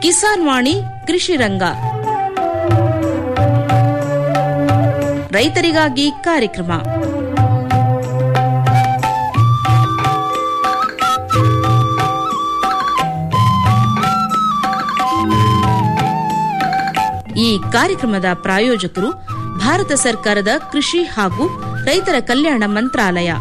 ಕಿಸಾನ್ ವಾಣಿ ಕೃಷಿ ರಂಗ ರೈತರಿಗಾಗಿ ಕಾರ್ಯಕ್ರಮ ಈ ಕಾರ್ಯಕ್ರಮದ ಪ್ರಾಯೋಜಕರು ಭಾರತ ಸರ್ಕಾರದ ಕೃಷಿ ಹಾಗೂ ರೈತರ ಕಲ್ಯಾಣ ಮಂತ್ರಾಲಯ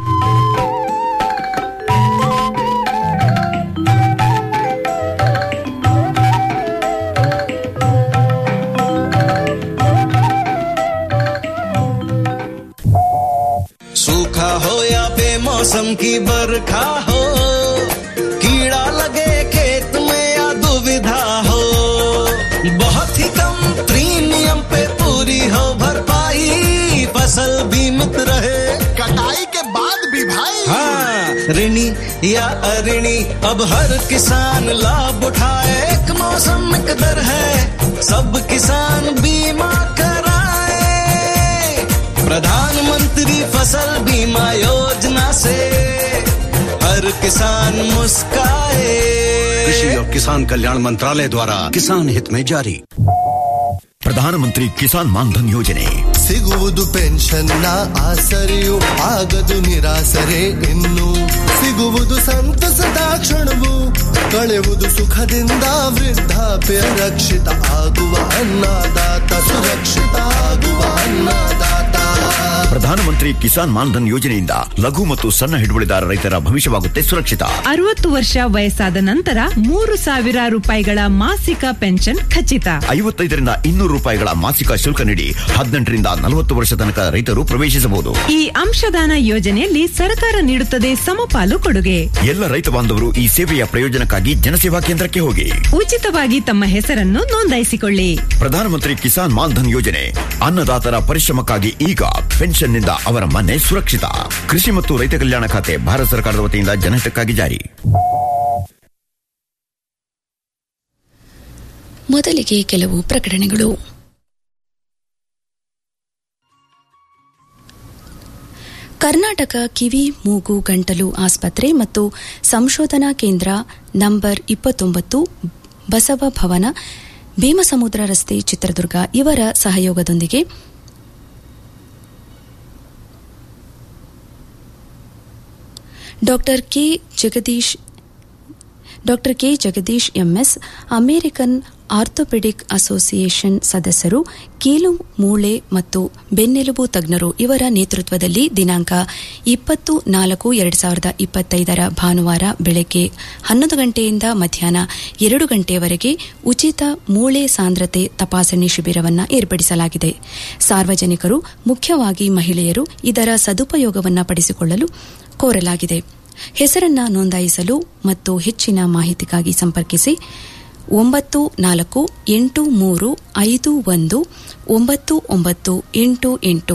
सूखा हो या बेमौसम की बरखा हो कीड़ा लगे खेत में या दुविधा हो बहुत ही कम प्रीमियम पे पूरी हो भरपाई फसल बीमित रहे कटाई के बाद भी भाई हाँ ऋणी या अऋणी अब हर किसान लाभ उठाए एक मौसम एक दर है सब किसान बीमा कराए प्रधानमंत्री फसल बीमा योजना से हर किसान मुस्काए कृषि और किसान कल्याण मंत्रालय द्वारा किसान हित में जारी ಪ್ರಧಾನಮಂತ್ರಿ ಕಿಸಾನ್ ಮಾನ್ಧನ್ ಯೋಜನೆ ಸಿಗುವುದು ಪೆನ್ಷನ್ನ ಆಸರೆಯು ಆಗದು ನಿರಾಸರೆ ಇನ್ನು ಸಿಗುವುದು ಸಂತಸದ ಕ್ಷಣವು ಕಳೆವುದು ಸುಖದಿಂದ ವೃದ್ಧಾಪ್ಯ ರಕ್ಷಿತ ಆಗುವ ಅನ್ನದಾತ ಸುರಕ್ಷಿತ ಆಗುವ ಅನ್ನದಾತ ಪ್ರಧಾನಮಂತ್ರಿ ಕಿಸಾನ್ ಮಾನ್ಧನ್ ಯೋಜನೆಯಿಂದ ಲಘು ಮತ್ತು ಸಣ್ಣ ಹಿಡುವಳಿದಾರ ರೈತರ ಭವಿಷ್ಯವಾಗುತ್ತೆ ಸುರಕ್ಷಿತ ಅರವತ್ತು ವರ್ಷ ವಯಸ್ಸಾದ ನಂತರ ಮೂರು ಸಾವಿರ ರೂಪಾಯಿಗಳ ಮಾಸಿಕ ಪೆನ್ಷನ್ ಖಚಿತ ಐವತ್ತೈದರಿಂದ ಇನ್ನೂರು ರೂಪಾಯಿಗಳ ಮಾಸಿಕ ಶುಲ್ಕ ನೀಡಿ ಹದಿನೆಂಟರಿಂದ ನಲವತ್ತು ವರ್ಷ ತನಕ ರೈತರು ಪ್ರವೇಶಿಸಬಹುದು ಈ ಅಂಶದಾನ ಯೋಜನೆಯಲ್ಲಿ ಸರ್ಕಾರ ನೀಡುತ್ತದೆ ಸಮಪಾಲು ಕೊಡುಗೆ ಎಲ್ಲ ರೈತ ಬಾಂಧವರು ಈ ಸೇವೆಯ ಪ್ರಯೋಜನಕ್ಕಾಗಿ ಜನಸೇವಾ ಕೇಂದ್ರಕ್ಕೆ ಹೋಗಿ ಉಚಿತವಾಗಿ ತಮ್ಮ ಹೆಸರನ್ನು ನೋಂದಾಯಿಸಿಕೊಳ್ಳಿ ಪ್ರಧಾನಮಂತ್ರಿ ಕಿಸಾನ್ ಮಾನ್ಧನ್ ಯೋಜನೆ ಅನ್ನದಾತರ ಪರಿಶ್ರಮಕ್ಕಾಗಿ ಈಗ ಪೆನ್ಷನ್ನಿಂದ ಅವರ ಮನೆ ಸುರಕ್ಷಿತ ಕೃಷಿ ಮತ್ತು ರೈತ ಕಲ್ಯಾಣ ಖಾತೆ ಭಾರತ ಸರ್ಕಾರದ ವತಿಯಿಂದ ಜನಹಿತಕ್ಕಾಗಿ ಜಾರಿ ಮೊದಲಿಗೆ ಕೆಲವು ಪ್ರಕಟಣೆಗಳು ಕರ್ನಾಟಕ ಕಿವಿ ಮೂಗು ಗಂಟಲು ಆಸ್ಪತ್ರೆ ಮತ್ತು ಸಂಶೋಧನಾ ಕೇಂದ್ರ ನಂಬರ್ ಇಪ್ಪತ್ತೊಂಬತ್ತು ಬಸವ ಭವನ ಭೀಮಸಮುದ್ರ ರಸ್ತೆ ಚಿತ್ರದುರ್ಗ ಇವರ ಸಹಯೋಗದೊಂದಿಗೆ doctor K Jagadish doctor K Jagadish MS American orthopaedic association ಸದಸ್ಯರು ಕೀಲು ಮೂಳೆ ಮತ್ತು ಬೆನ್ನೆಲುಬು ತಜ್ಞರು ಇವರ ನೇತೃತ್ವದಲ್ಲಿ ದಿನಾಂಕ ಇಪ್ಪತ್ತು ನಾಲ್ಕು ಎರಡು ಸಾವಿರದ ಇಪ್ಪತ್ತೈದರ ಭಾನುವಾರ ಬೆಳಗ್ಗೆ ಹನ್ನೊಂದು ಗಂಟೆಯಿಂದ ಮಧ್ಯಾಹ್ನ ಎರಡು ಗಂಟೆಯವರೆಗೆ ಉಚಿತ ಮೂಳೆ ಸಾಂದ್ರತೆ ತಪಾಸಣೆ ಶಿಬಿರವನ್ನು ಏರ್ಪಡಿಸಲಾಗಿದೆ ಸಾರ್ವಜನಿಕರು ಮುಖ್ಯವಾಗಿ ಮಹಿಳೆಯರು ಇದರ ಸದುಪಯೋಗವನ್ನು ಪಡಿಸಿಕೊಳ್ಳಲು ಕೋರಲಾಗಿದೆ ಹೆಸರನ್ನ ನೋಂದಾಯಿಸಲು ಮತ್ತು ಹೆಚ್ಚಿನ ಮಾಹಿತಿಗಾಗಿ ಸಂಪರ್ಕಿಸಿ ಒಂಬತ್ತು ನಾಲ್ಕು ಎಂಟು ಮೂರು ಐದು ಒಂದು ಒಂಬತ್ತು ಒಂಬತ್ತು ಎಂಟು ಎಂಟು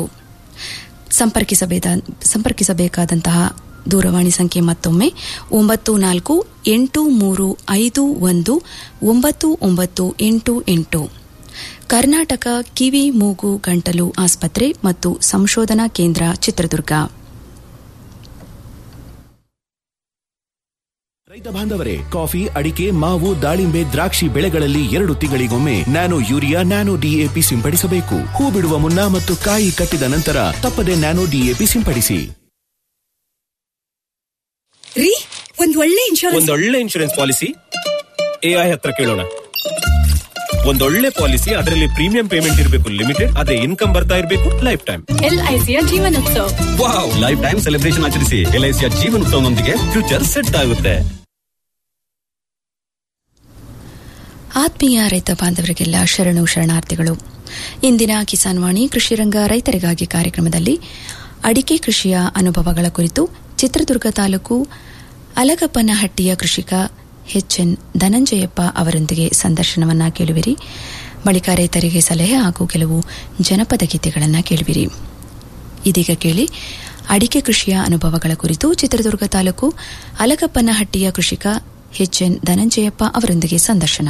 ಸಂಪರ್ಕಿಸಬೇಕಾದಂತಹ ದೂರವಾಣಿ ಸಂಖ್ಯೆ ಮತ್ತೊಮ್ಮೆ ಒಂಬತ್ತು ನಾಲ್ಕು ಎಂಟು ಮೂರು ಐದು ಒಂದು ಒಂಬತ್ತು ಒಂಬತ್ತು ಎಂಟು ಎಂಟು ಕರ್ನಾಟಕ ಕಿವಿ ಮೂಗು ಗಂಟಲು ಆಸ್ಪತ್ರೆ ಮತ್ತು ಸಂಶೋಧನಾ ಕೇಂದ್ರ ಚಿತ್ರದುರ್ಗ ರೈತ ಬಾಂಧವರೇ ಕಾಫಿ ಅಡಿಕೆ ಮಾವು ದಾಳಿಂಬೆ ದ್ರಾಕ್ಷಿ ಬೆಳೆಗಳಲ್ಲಿ ಎರಡು ತಿಂಗಳಿಗೊಮ್ಮೆ ನ್ಯಾನೋ ಯೂರಿಯಾ ನ್ಯಾನೋ ಡಿಎಪಿ ಸಿಂಪಡಿಸಬೇಕು ಹೂ ಬಿಡುವ ಮುನ್ನ ಮತ್ತು ಕಾಯಿ ಕಟ್ಟಿದ ನಂತರ ತಪ್ಪದೆ ನ್ಯಾನೋ ಡಿಎಪಿ ಸಿಂಪಡಿಸಿ ರೀ ಒಂದ್ ಒಳ್ಳೆ ಇನ್ಶೂರೆನ್ಸ್ ಒಂದೊಳ್ಳೆ ಇನ್ಶೂರೆನ್ಸ್ ಪಾಲಿಸಿ ಎಐ ಹತ್ರ ಕೇಳೋಣ ಒಂದೊಳ್ಳೆ ಪಾಲಿಸಿ ಅದರಲ್ಲಿ ಪ್ರೀಮಿಯಂ ಪೇಮೆಂಟ್ ಇರಬೇಕು ಲಿಮಿಟೆಡ್ ಅದೇ ಇನ್ಕಮ್ ಬರ್ತಾ ಇರಬೇಕು ಲೈಫ್ ಟೈಮ್ ಎಲ್ಐಸಿಯ ಜೀವನೋತ್ಸವ ವಾವ್ ಲೈಫ್ ಟೈಮ್ ಸೆಲೆಬ್ರೇಷನ್ ಆಚರಿಸಿ ಎಲ್ಐಸಿಯ ಜೀವನೋತ್ಸವನೊಂದಿಗೆ ಫ್ಯೂಚರ್ ಸೆಟ್ ಆಗುತ್ತೆ ಆತ್ಮೀಯ ರೈತ ಬಾಂಧವರಿಗೆಲ್ಲ ಶರಣು ಶರಣಾರ್ಥಿಗಳು ಇಂದಿನ ಕಿಸಾನ್ ವಾಣಿ ಕೃಷಿರಂಗ ರೈತರಿಗಾಗಿ ಕಾರ್ಯಕ್ರಮದಲ್ಲಿ ಅಡಿಕೆ ಕೃಷಿಯ ಅನುಭವಗಳ ಕುರಿತು ಚಿತ್ರದುರ್ಗ ತಾಲೂಕು ಅಲಗಪ್ಪನಹಟ್ಟಿಯ ಕೃಷಿಕ ಎಚ್ಎನ್ ಧನಂಜಯಪ್ಪ ಅವರೊಂದಿಗೆ ಸಂದರ್ಶನವನ್ನ ಕೇಳುವಿರಿ ಬಳಿಕ ರೈತರಿಗೆ ಸಲಹೆ ಹಾಗೂ ಕೆಲವು ಜನಪದ ಗೀತೆಗಳನ್ನು ಕೇಳುವಿರಿ ಇದೀಗ ಕೇಳಿ ಅಡಿಕೆ ಕೃಷಿಯ ಅನುಭವಗಳ ಕುರಿತು ಚಿತ್ರದುರ್ಗ ತಾಲೂಕು ಅಲಗಪ್ಪನಹಟ್ಟಿಯ ಕೃಷಿಕ ಎಚ್ಎನ್ ಧನಂಜಯಪ್ಪ ಅವರೊಂದಿಗೆ ಸಂದರ್ಶನ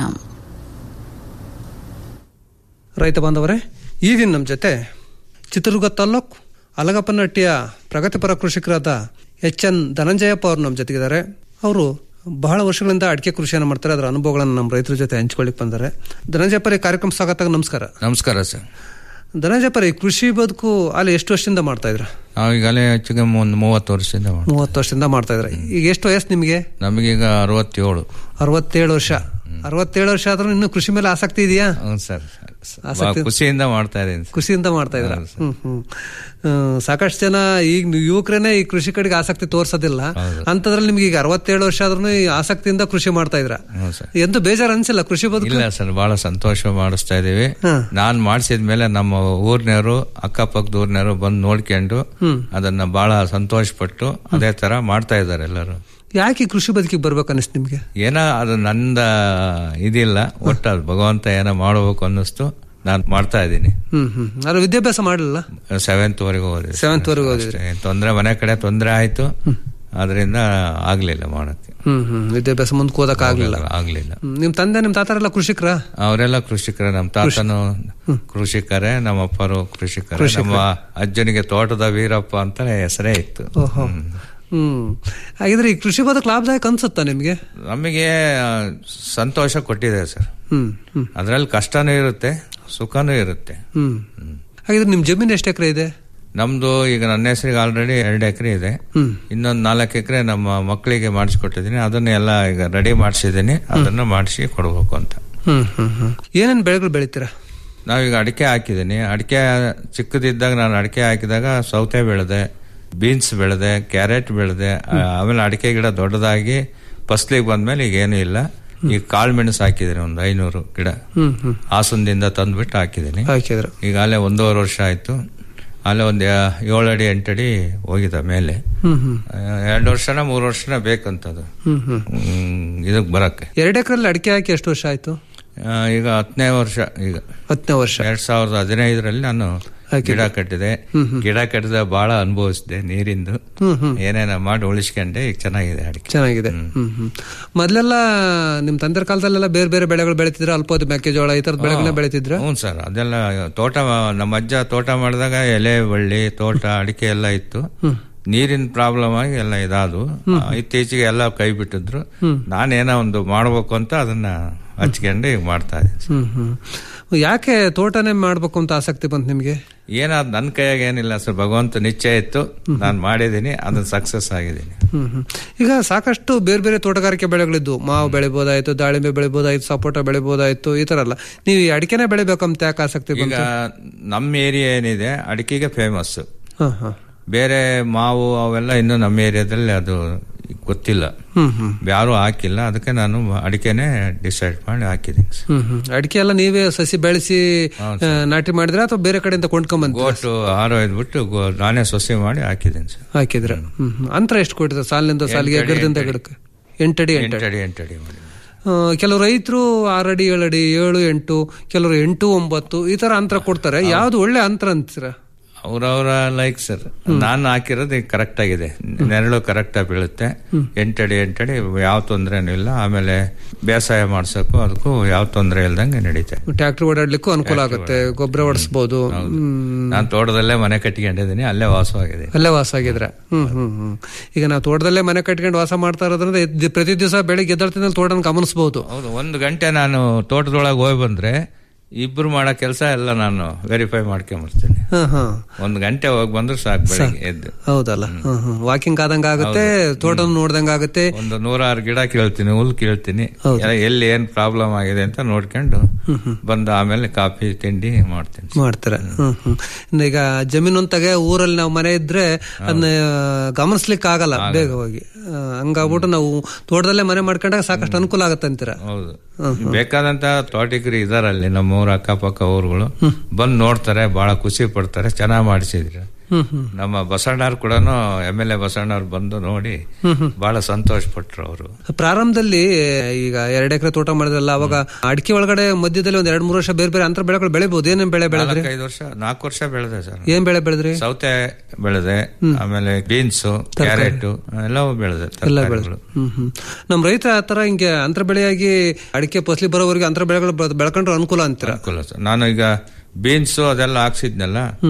ರೈತ ಬಾಂಧವರೇ ಈ ದಿನ ನಮ್ಮ ಜೊತೆ ಚಿತ್ರದುರ್ಗ ತಾಲ್ಲೂಕು ಅಲಗಪ್ಪನಹಟ್ಟಿಯ ಪ್ರಗತಿಪರ ಕೃಷಿಕರಾದ ಎಚ್ ಎನ್ ಧನಂಜಯಪ್ಪ ಅವರು ನಮ್ಮ ಜೊತೆಗಿದ್ದಾರೆ ಅವರು ಬಹಳ ವರ್ಷಗಳಿಂದ ಅಡಿಕೆ ಕೃಷಿಯನ್ನು ಮಾಡ್ತಾರೆ ಅದರ ಅನುಭವಗಳನ್ನು ನಮ್ಮ ರೈತರ ಜೊತೆ ಹಂಚ್ಕೊಳ್ಳಿಕ್ ಬಂದ್ದಾರೆ ಧನಂಜಯಪುರ ಕಾರ್ಯಕ್ರಮ ಸ್ವಾಗತ ನಮಸ್ಕಾರ ನಮಸ್ಕಾರ ಸರ್ ಧನಂಜಯಪುರ ಈ ಕೃಷಿ ಬದುಕು ಅಲ್ಲಿ ಎಷ್ಟು ವರ್ಷದಿಂದ ಮಾಡ್ತಾ ಇದ್ರ ನಾವು ಈಗಲೇ ಹೆಚ್ಚಿಗೆ ಒಂದು ಮೂವತ್ತು ವರ್ಷದಿಂದ ಮಾಡ್ತೀವಿ. ಮೂವತ್ತು ವರ್ಷದಿಂದ ಮಾಡ್ತಾ ಇದ್ರ ಈಗ ಎಷ್ಟು ವಯಸ್ಸು ನಿಮಗೆ ನಮಗೀಗ ಅರವತ್ತೇಳು ಅರವತ್ತೇಳು ವರ್ಷ ಅರವತ್ತೇಳು ವರ್ಷ ಆದ್ರೂ ಇನ್ನು ಕೃಷಿ ಮೇಲೆ ಆಸಕ್ತಿ ಇದೆಯಾ ಹ್ಞೂ ಸರ್ ಆಸಕ್ತಿ- ಖುಷಿಯಿಂದ ಮಾಡ್ತಾ ಇದ್ದೀನಿ ಸರ್. ಖುಷಿಯಿಂದ ಮಾಡ್ತಾ ಇದ್ರ ಹ್ಮ್ ಹ್ಮ್ ಹ್ಮ್, ಸಾಕಷ್ಟು ಜನ ಈಗ ಯುವಕರೇನೆ ಈ ಕೃಷಿ ಕಡೆಗೆ ಆಸಕ್ತಿ ತೋರ್ಸೋದಿಲ್ಲ ಅಂತದ್ರಲ್ಲಿ ನಿಮ್ಗೆ ಈಗ ಅರವತ್ತೇಳು ವರ್ಷ ಆದ್ರೂ ಈ ಆಸಕ್ತಿಯಿಂದ ಕೃಷಿ ಮಾಡ್ತಾ ಇದ್ರ ಹ್ಞೂ ಸರ್ ಎಂತೂ ಬೇಜಾರು ಅನ್ಸಿಲ್ಲ ಕೃಷಿ ಬದುಕು ಇಲ್ಲ ಸರ್ ಬಹಳ ಸಂತೋಷ ಮಾಡಿಸ್ತಾ ಇದೀವಿ ನಾನ್ ಮಾಡಿಸಿದ ಮೇಲೆ ನಮ್ಮ ಊರ್ನವರು ಅಕ್ಕಪಕ್ಕದ ಊರ್ನವರು ಬಂದು ನೋಡ್ಕೊಂಡು ಹ್ಮ್. ಅದನ್ನ ಬಹಳ ಸಂತೋಷ ಪಟ್ಟು ಅದೇ ತರ ಮಾಡ್ತಾ ಇದ್ದಾರೆ ಎಲ್ಲರೂ ಯಾಕೆ ಈ ಕೃಷಿ ಬದುಕಿಗೆ ಬರ್ಬೇಕು ಅನಿಸ್ತು ನಿಮ್ಗೆ ಏನೋ ಅದು ನಂದ ಇದಿಲ್ಲ ಒಟ್ಟು ಅದು ಭಗವಂತ ಏನೋ ಮಾಡಬೇಕು ಅನ್ನಿಸ್ತು ನಾನು ಮಾಡ್ತಾ ಇದ್ದೀನಿ ಹ್ಮ್ ಹ್ಮ್ ಅದ್ರ ವಿದ್ಯಾಭ್ಯಾಸ ಮಾಡಲಿಲ್ಲ ಸೆವೆಂತ್ ವರೆಗೂ ಓದಿದೆ Seventh ವರೆಗೂ ಓದಿದ್ರಿ. ಅಷ್ಟೇ. ತೊಂದ್ರೆ ಮನೆ ಕಡೆ ತೊಂದರೆ ಆಯ್ತು ಅದರಿಂದ ಆಗ್ಲಿಲ್ಲ ಮಾಡಕ್ಕೆ ಹ್ಮ್ ಹ್ಮ್ ವಿದ್ಯಾಭ್ಯಾಸ ಮುಂದಕ್ಕೆ ಓದಕ್ ಆಗ್ಲಿಲ್ಲ ಆಗ್ಲಿಲ್ಲ ಹ್ಮ್, ನಿಮ್ ತಂದೆ ನಿಮ್ ತಾತಾರೆಲ್ಲ ಕೃಷಿಕರ ಅವರೆಲ್ಲ ಕೃಷಿಕರೇ ನಮ್ಮ ತಾತನು ಕೃಷಿಕರೇ ನಮ್ಮ ಅಪ್ಪರು ಕೃಷಿಕರೇ ನಮ್ಮ ಅಜ್ಜನಿಗೆ ತೋಟದ ವೀರಪ್ಪ ಅಂತ ಹೆಸರೇ ಇತ್ತು ಓಹೋ ಹ್ಮ್ ಹಾಗಿದ್ರೆ ಈ ಕೃಷಿ ಬದುಕು ಲಾಭದಾಯಕ ಅನ್ಸುತ್ತಾ ನಿಮ್ಗೆ ನಮಗೆ ಆ, ಸಂತೋಷ ಕೊಟ್ಟಿದೆ ಸರ್ ಹ್ಮ್ ಹ್ಮ್ ಅದ್ರಲ್ಲಿ ಕಷ್ಟನೂ ಇರುತ್ತೆ ಸುಖನೂ ಇರುತ್ತೆ ಹ್ಮ್ ಹಾಗಿದ್ರೆ ನಿಮ್ ಜಮೀನು ಎಷ್ಟು ಎಕರೆ ಇದೆ ನಮ್ದು ಈಗ ನನ್ನ ಹೆಸರಿಗೆ ಆಲ್ರೆಡಿ ಎರಡು ಎಕರೆ ಇದೆ ಹ್ಮ್. ಇನ್ನೊಂದು ನಾಲ್ಕು ಎಕರೆ ನಮ್ಮ ಮಕ್ಕಳಿಗೆ ಮಾಡಿಸ್ಕೊಟ್ಟಿದ್ದೀನಿ ಅದನ್ನ ಎಲ್ಲ ಈಗ ರೆಡಿ ಮಾಡಿಸಿದ್ದೀನಿ ಅದನ್ನ ಮಾಡಿಸಿ ಕೊಡ್ಬೇಕು ಅಂತ ಹ್ಮ್ ಹ್ಮ್ ಹ್ಮ್ ಏನೇನ್ ಬೆಳೆಗಳು ಬೆಳಿತೀರಾ ನಾವೀಗ ಅಡಿಕೆ ಹಾಕಿದ್ದೀನಿ ಅಡಿಕೆ ಚಿಕ್ಕದಿದ್ದಾಗ ನಾನು ಅಡಿಕೆ ಹಾಕಿದಾಗ ಸೌತೆ ಬೆಳೆದೆ ಬೀನ್ಸ್ ಬೆಳೆದೆ ಕ್ಯಾರೆಟ್ ಬೆಳೆದೆ ಆಮೇಲೆ ಅಡಿಕೆ ಗಿಡ ದೊಡ್ಡದಾಗಿ ಫಸ್ಲಿಗೆ ಬಂದ್ಮೇಲೆ ಈಗ ಏನೂ ಇಲ್ಲ ಈಗ ಕಾಳು ಮೆಣಸು ಹಾಕಿದ್ದೀನಿ ಒಂದು ಐನೂರು ಗಿಡ ಹ್ಮ್ ಹ್ಮ್ ಹಾಸನದಿಂದ ತಂದ್ಬಿಟ್ಟು ಹಾಕಿದ್ದೀನಿ ಹಾಕಿದ್ರು ಈಗ ಅಲ್ಲೇ ಒಂದೂವರೆ ವರ್ಷ ಆಯ್ತು ಅಲ್ಲೇ ಒಂದು ಏಳು ಅಡಿ ಎಂಟು ಅಡಿ ಹೋಗಿದೆ ಮೇಲೆ ಹ್ಮ್ ಹ್ಮ್ ಆ, ಎರಡು ವರ್ಷನ ಮೂರು ವರ್ಷನ ಬೇಕಂತದು ಹ್ಮ್ ಹ್ಮ್ ಹ್ಮ್, ಇದಕ್ ಬರಕ್ಕೆ ಎರಡು ಎಕರೆಲ್ಲಿ ಅಡಿಕೆ ಹಾಕಿ ಎಷ್ಟು ವರ್ಷ ಆಯ್ತು ಆ, ಈಗ ಹತ್ತನೇ ವರ್ಷ ಈಗ ಹತ್ತನೇ ವರ್ಷ ಎರಡ್ ಸಾವಿರದ ಹದಿನೈದರಲ್ಲಿ ನಾನು ಗಿಡ ಕಟ್ಟಿದೆ ಹ್ಮ್, ಹ್ಮ್. ಗಿಡ ಕಟ್ಟಿದ ಬಹಳ ಅನುಭವಿಸಿದೆ ನೀರಿಂದು ಹ್ಮ್ ಹ್ಮ್ ಏನೇನ ಮಾಡಿ ಉಳಿಸ್ಕೊಂಡೆ ಈಗ ಚೆನ್ನಾಗಿದೆ ಅಡಿಕೆ ಚೆನ್ನಾಗಿದೆ ಹ್ಮ್ ಹ್ಮ್ ಮೊದ್ಲೆಲ್ಲ ನಿಮ್ ತಂದೆ ಕಾಲದಲ್ಲೆಲ್ಲ ಬೇರೆ ಬೇರೆ ಬೆಳೆಗಳು ಬೆಳಿತಿದ್ರ ಅಲ್ಪೋದು ಮೆಕ್ಕೆಜೋಳ ಈ ತರದ ಬೆಳೆಗಳನ್ನ ಬೆಳಿತಿದ್ರ ಹ್ಞೂ ಸರ್ ಅದೆಲ್ಲ ತೋಟ ನಮ್ಮ ಅಜ್ಜ ತೋಟ ಮಾಡಿದಾಗ ಎಲೆ ಬಳ್ಳಿ ತೋಟ ಅಡಿಕೆ ಎಲ್ಲ ಇತ್ತು ನೀರಿನ ಪ್ರಾಬ್ಲಮ್ ಆಗಿ ಎಲ್ಲ ಇದಾದವು ಇತ್ತೀಚೆಗೆ ಎಲ್ಲ ಕೈ ಬಿಟ್ಟಿದ್ರು ನಾನೇನೋ ಒಂದು ಮಾಡ್ಬೇಕು ಅಂತ ಅದನ್ನ ಹಚ್ಕೊಂಡು ಈಗ ಮಾಡ್ತಾ ಇದ್ದೀನಿ ಹ್ಮ್ ಹ್ಮ್ ಯಾಕೆ ತೋಟನೇ ಮಾಡ್ಬೇಕು ಅಂತ ಆಸಕ್ತಿ ಬಂತು ನಿಮ್ಗೆ ಏನಾದ್ ನನ್ನ ಕೈಯಾಗ ಏನಿಲ್ಲ ಸರ್ ಭಗವಂತ ನಿಶ್ಚಯ ಇತ್ತು ನಾನು ಮಾಡಿದ್ದೀನಿ ಅದನ್ನ ಸಕ್ಸಸ್ ಆಗಿದ್ದೀನಿ ಹ್ಮ್ ಹ್ಮ್ ಈಗ ಸಾಕಷ್ಟು ಬೇರೆ ಬೇರೆ ತೋಟಗಾರಿಕೆ ಬೆಳೆಗಳಿದ್ವು ಮಾವು ಬೆಳಿಬೋದಾಯ್ತು ದಾಳಿಂಬೆ ಬೆಳಿಬೋದಾಯ್ತು ಸಪೋಟ ಬೆಳಿಬೋದಾಯ್ತು ಈ ತರ ಎಲ್ಲ ನೀವು ಈ ಅಡಿಕೆನೆ ಬೆಳಿಬೇಕಂತ ಯಾಕೆ ಆಸಕ್ತಿ ಈಗ ಬಂತು ನಮ್ಮ ಏರಿಯಾ ಏನಿದೆ ಅಡಿಕೆಗೆ ಫೇಮಸ್ ಹಾ ಹಾ ಬೇರೆ ಮಾವು ಅವೆಲ್ಲ ಇನ್ನು ನಮ್ಮ ಏರಿಯಾದಲ್ಲಿ ಅದು ಗೊತ್ತಿಲ್ಲ ಹ್ಮ್ ಹ್ಮ್ ಯಾರು ಹಾಕಿಲ್ಲ ಅದಕ್ಕೆ ನಾನು ಅಡಿಕೆನೆ ಡಿಸೈಡ್ ಮಾಡಿ ಹಾಕಿದ್ದೀನಿ ಸರ್. ಹ್ಮ್ ಹ್ಮ್ ಅಡಿಕೆ ಎಲ್ಲ ನೀವೇ ಸಸಿ ಬೆಳೆಸಿ ಆ, ನಾಟಿ ಮಾಡಿದ್ರ ಅಥವಾ ಬೇರೆ ಕಡೆಯಿಂದ ಕೊಂಡ್ಕೊಂಬಂದ್ ಗೋಟು ಹಾರ ಒಯ್ದ್ಬಿಟ್ಟು ಗೋ- ನಾನೇ ಸೊಸೆ ಮಾಡಿ ಹಾಕಿದ್ದೀನಿ ಸರ್ ಹಾಕಿದ್ರ ಹ್ಮ್ ಹ್ಮ್ ಅಂತರ ಎಷ್ಟು ಕೊಟ್ಟಿದ್ರ ಸಾಲಿನಿಂದ ಸಾಲಿಗೆ ಎಂಟಡಿ, ಗಿಡದಿಂದ ಎಂಟಡಿ. ಗಿಡಕ್ಕೆ ಎಂಟಡಿ ಎಂಟಡಿ ಎಂಟಡಿ ಎಂಟಡಿ ಮಾಡಿ ಆ, ಕೆಲವು ರೈತರು ಆರಡಿ ಏಳಡಿ ಏಳು ಎಂಟು ಕೆಲವರು ಎಂಟು ಒಂಬತ್ತು ಈ ತರ ಅಂತರ ಕೊಡ್ತಾರೆ ಯಾವ್ದು ಒಳ್ಳೆ ಅಂತರ ಅಂತೀರ ಅವ್ರವ್ರ ಲೈಕ್ ಸರ್ ನಾನು ಹಾಕಿರೋದು ಕರೆಕ್ಟ್ ಆಗಿದೆ ನೆರಳು ಕರೆಕ್ಟ್ ಆಗಿ ಬೀಳುತ್ತೆ ಎಂಟಡಿ ಎಂಟಡಿ ಯಾವ ತೊಂದರೆನೂ ಇಲ್ಲ ಆಮೇಲೆ ಬೇಸಾಯ ಮಾಡ್ಸಕ್ಕೂ ಅದಕ್ಕೂ ಯಾವ ತೊಂದರೆ ಇಲ್ದಂಗೆ ನಡೀತೆ ಟ್ರ್ಯಾಕ್ಟರ್ ಓಡಾಡ್ಲಿಕ್ಕೂ ಅನುಕೂಲ ಆಗುತ್ತೆ ಗೊಬ್ಬರ ಹೊಡಿಸ್ಬೋದು ಹ್ಮ್ ನಾನು ತೋಟದಲ್ಲೇ ಮನೆ ಕಟ್ಕೊಂಡಿದ್ದೀನಿ ಅಲ್ಲೇ ವಾಸವಾಗಿದೆ ಅಲ್ಲೇ ವಾಸ ಆಗಿದ್ರ ಹ್ಮ್ ಹ್ಮ್ ಹ್ಮ್ ಈಗ ನಾವು ತೋಟದಲ್ಲೇ ಮನೆ ಕಟ್ಕೊಂಡು ವಾಸ ಮಾಡ್ತಾ ಇರೋದ್ರಿಂದ ಎದ್ದ್- ಪ್ರತಿ ದಿವಸ ಬೆಳಿಗ್ಗೆ ಎದ್ದಳ್ತಿನಲ್ಲಿ ತೋಟನ ಗಮನಿಸಬಹುದು ಹೌದು ಒಂದು ಗಂಟೆ ನಾನು ತೋಟದೊಳಗೆ ಹೋಗಿ ಬಂದ್ರೆ ಇಬ್ರು ಮಾಡೋ ಕೆಲಸ ಎಲ್ಲ ನಾನು ವೆರಿಫೈ ಮಾಡ್ಕೊಂಬರ್ತೀನಿ ಹಾ ಹಾ ಒಂದು ಗಂಟೆ ಹೋಗಿ ಬಂದ್ರೆ ಸಾಕು ಬೆಳಿಗ್ಗೆ ಎದ್ದು ಹೌದಲ್ಲ ಹ್ಮ್ ಹ್ಮ್ ವಾಕಿಂಗ್ ಆದಂಗ ಆಗುತ್ತೆ ತೋಟ ನೋಡ್ದಂಗ ಆಗುತ್ತೆ ಒಂದು ನೂರಾರು ಗಿಡ ಕೇಳ್ತೀನಿ ಹುಲ್ ಕೇಳ್ತೀನಿ ಎಲ್ಲ ಎಲ್ಲಿ ಏನ್ ಪ್ರಾಬ್ಲಮ್ ಆಗಿದೆ ಅಂತ ನೋಡ್ಕೊಂಡು ಬಂದು ಆಮೇಲೆ ಕಾಫಿ ತಿಂಡಿ ಮಾಡ್ತೀನಿ ಮಾಡ್ತಾರೆ ಹ್ಮ್ ಹ್ಮ್ ಇನ್ನು ಈಗ ಜಮೀನು ಅಂತಾಗೆ ಊರಲ್ಲಿ ನಾವು ಮನೆ ಇದ್ರೆ ಅದನ್ನ ಗಮನಿಸ್ಲಿಕ್ಕೆ ಆಗಲ್ಲ ಬೇಗ ಹೋಗಿ ಆ, ಹಂಗಾಗ್ಬಿಟ್ಟು ನಾವು ತೋಟದಲ್ಲೇ ಮನೆ ಮಾಡ್ಕೊಂಡಾಗ ಸಾಕಷ್ಟು ಅನುಕೂಲ ಆಗತ್ತೆ ಅಂತೀರ ಹೌದು ಬೇಕಾದಂತ ತೋಟಗಿರಿ ಇದಾರಲ್ಲಿ ನಮ್ಮ ಊರ ಅಕ್ಕಪಕ್ಕ ಊರುಗಳು ಬಂದು ನೋಡ್ತಾರೆ ಬಹಳ ಖುಷಿ ಪಡ್ತಾರೆ ಚೆನ್ನಾಗಿ ಮಾಡಿಸಿದ್ರು ಹ್ಮ್ ಹ್ಮ್ ನಮ್ಮ ಬಸಣ್ಣವ್ರು ಕೂಡ ಎಮ್ ಎಲ್ ಎ ಬಸಣ್ಣವ್ರು ಬಂದು ನೋಡಿ ಬಹಳ ಸಂತೋಷ ಪಟ್ರು ಅವರು ಪ್ರಾರಂಭದಲ್ಲಿ ಈಗ ಎರಡ್ ಎಕರೆ ತೋಟ ಮಾಡಿದ್ರಲ್ಲ ಅವಾಗ ಅಡಿಕೆ ಒಳಗಡೆ ಮಧ್ಯದಲ್ಲಿ ಒಂದ್ ಎರಡ್ ಮೂರು ವರ್ಷ ಬೇರೆ ಬೇರೆ ಅಂತರ ಬೆಳೆಗಳು ಬೆಳಿಬಹುದು ಏನೇನ್ ಬೆಳೆ ಬೆಳೆದ್ರಿ ನಾಲ್ಕೈದು ವರ್ಷ ನಾಲ್ಕು ವರ್ಷ ಬೆಳೆದೆ ಸರ್ ಏನ್ ಬೆಳೆ ಬೆಳೆದ್ರಿ ಸೌತೆ ಬೆಳೆದೆ ಆಮೇಲೆ ಬೀನ್ಸ್ ಕ್ಯಾರೆಟ್ ಎಲ್ಲವೂ ಬೆಳೆದೆ ಎಲ್ಲ ತರಕಾರಿಗಳು ಹ್ಮ್ ಹ್ಮ್ ನಮ್ ರೈತ ಆತರ ಹಿಂಗೆ ಅಂತರ ಬೆಳೆಯಾಗಿ ಅಡಿಕೆ ಫಸಲಿ ಬರೋವರೆಗೆ ಅಂತರ ಬೆಳೆಗಳು ಬೆಳ್- ಬೆಳ್ಕೊಂಡ್ರೆ ಅನುಕೂಲ ಅಂತೀರ ಅನುಕೂಲ ಸರ್ ನಾನು ಈಗ ಬೀನ್ಸ್ ಅದೆಲ್ಲ ಹಾಕ್ಸಿದ್ನಲ್ಲ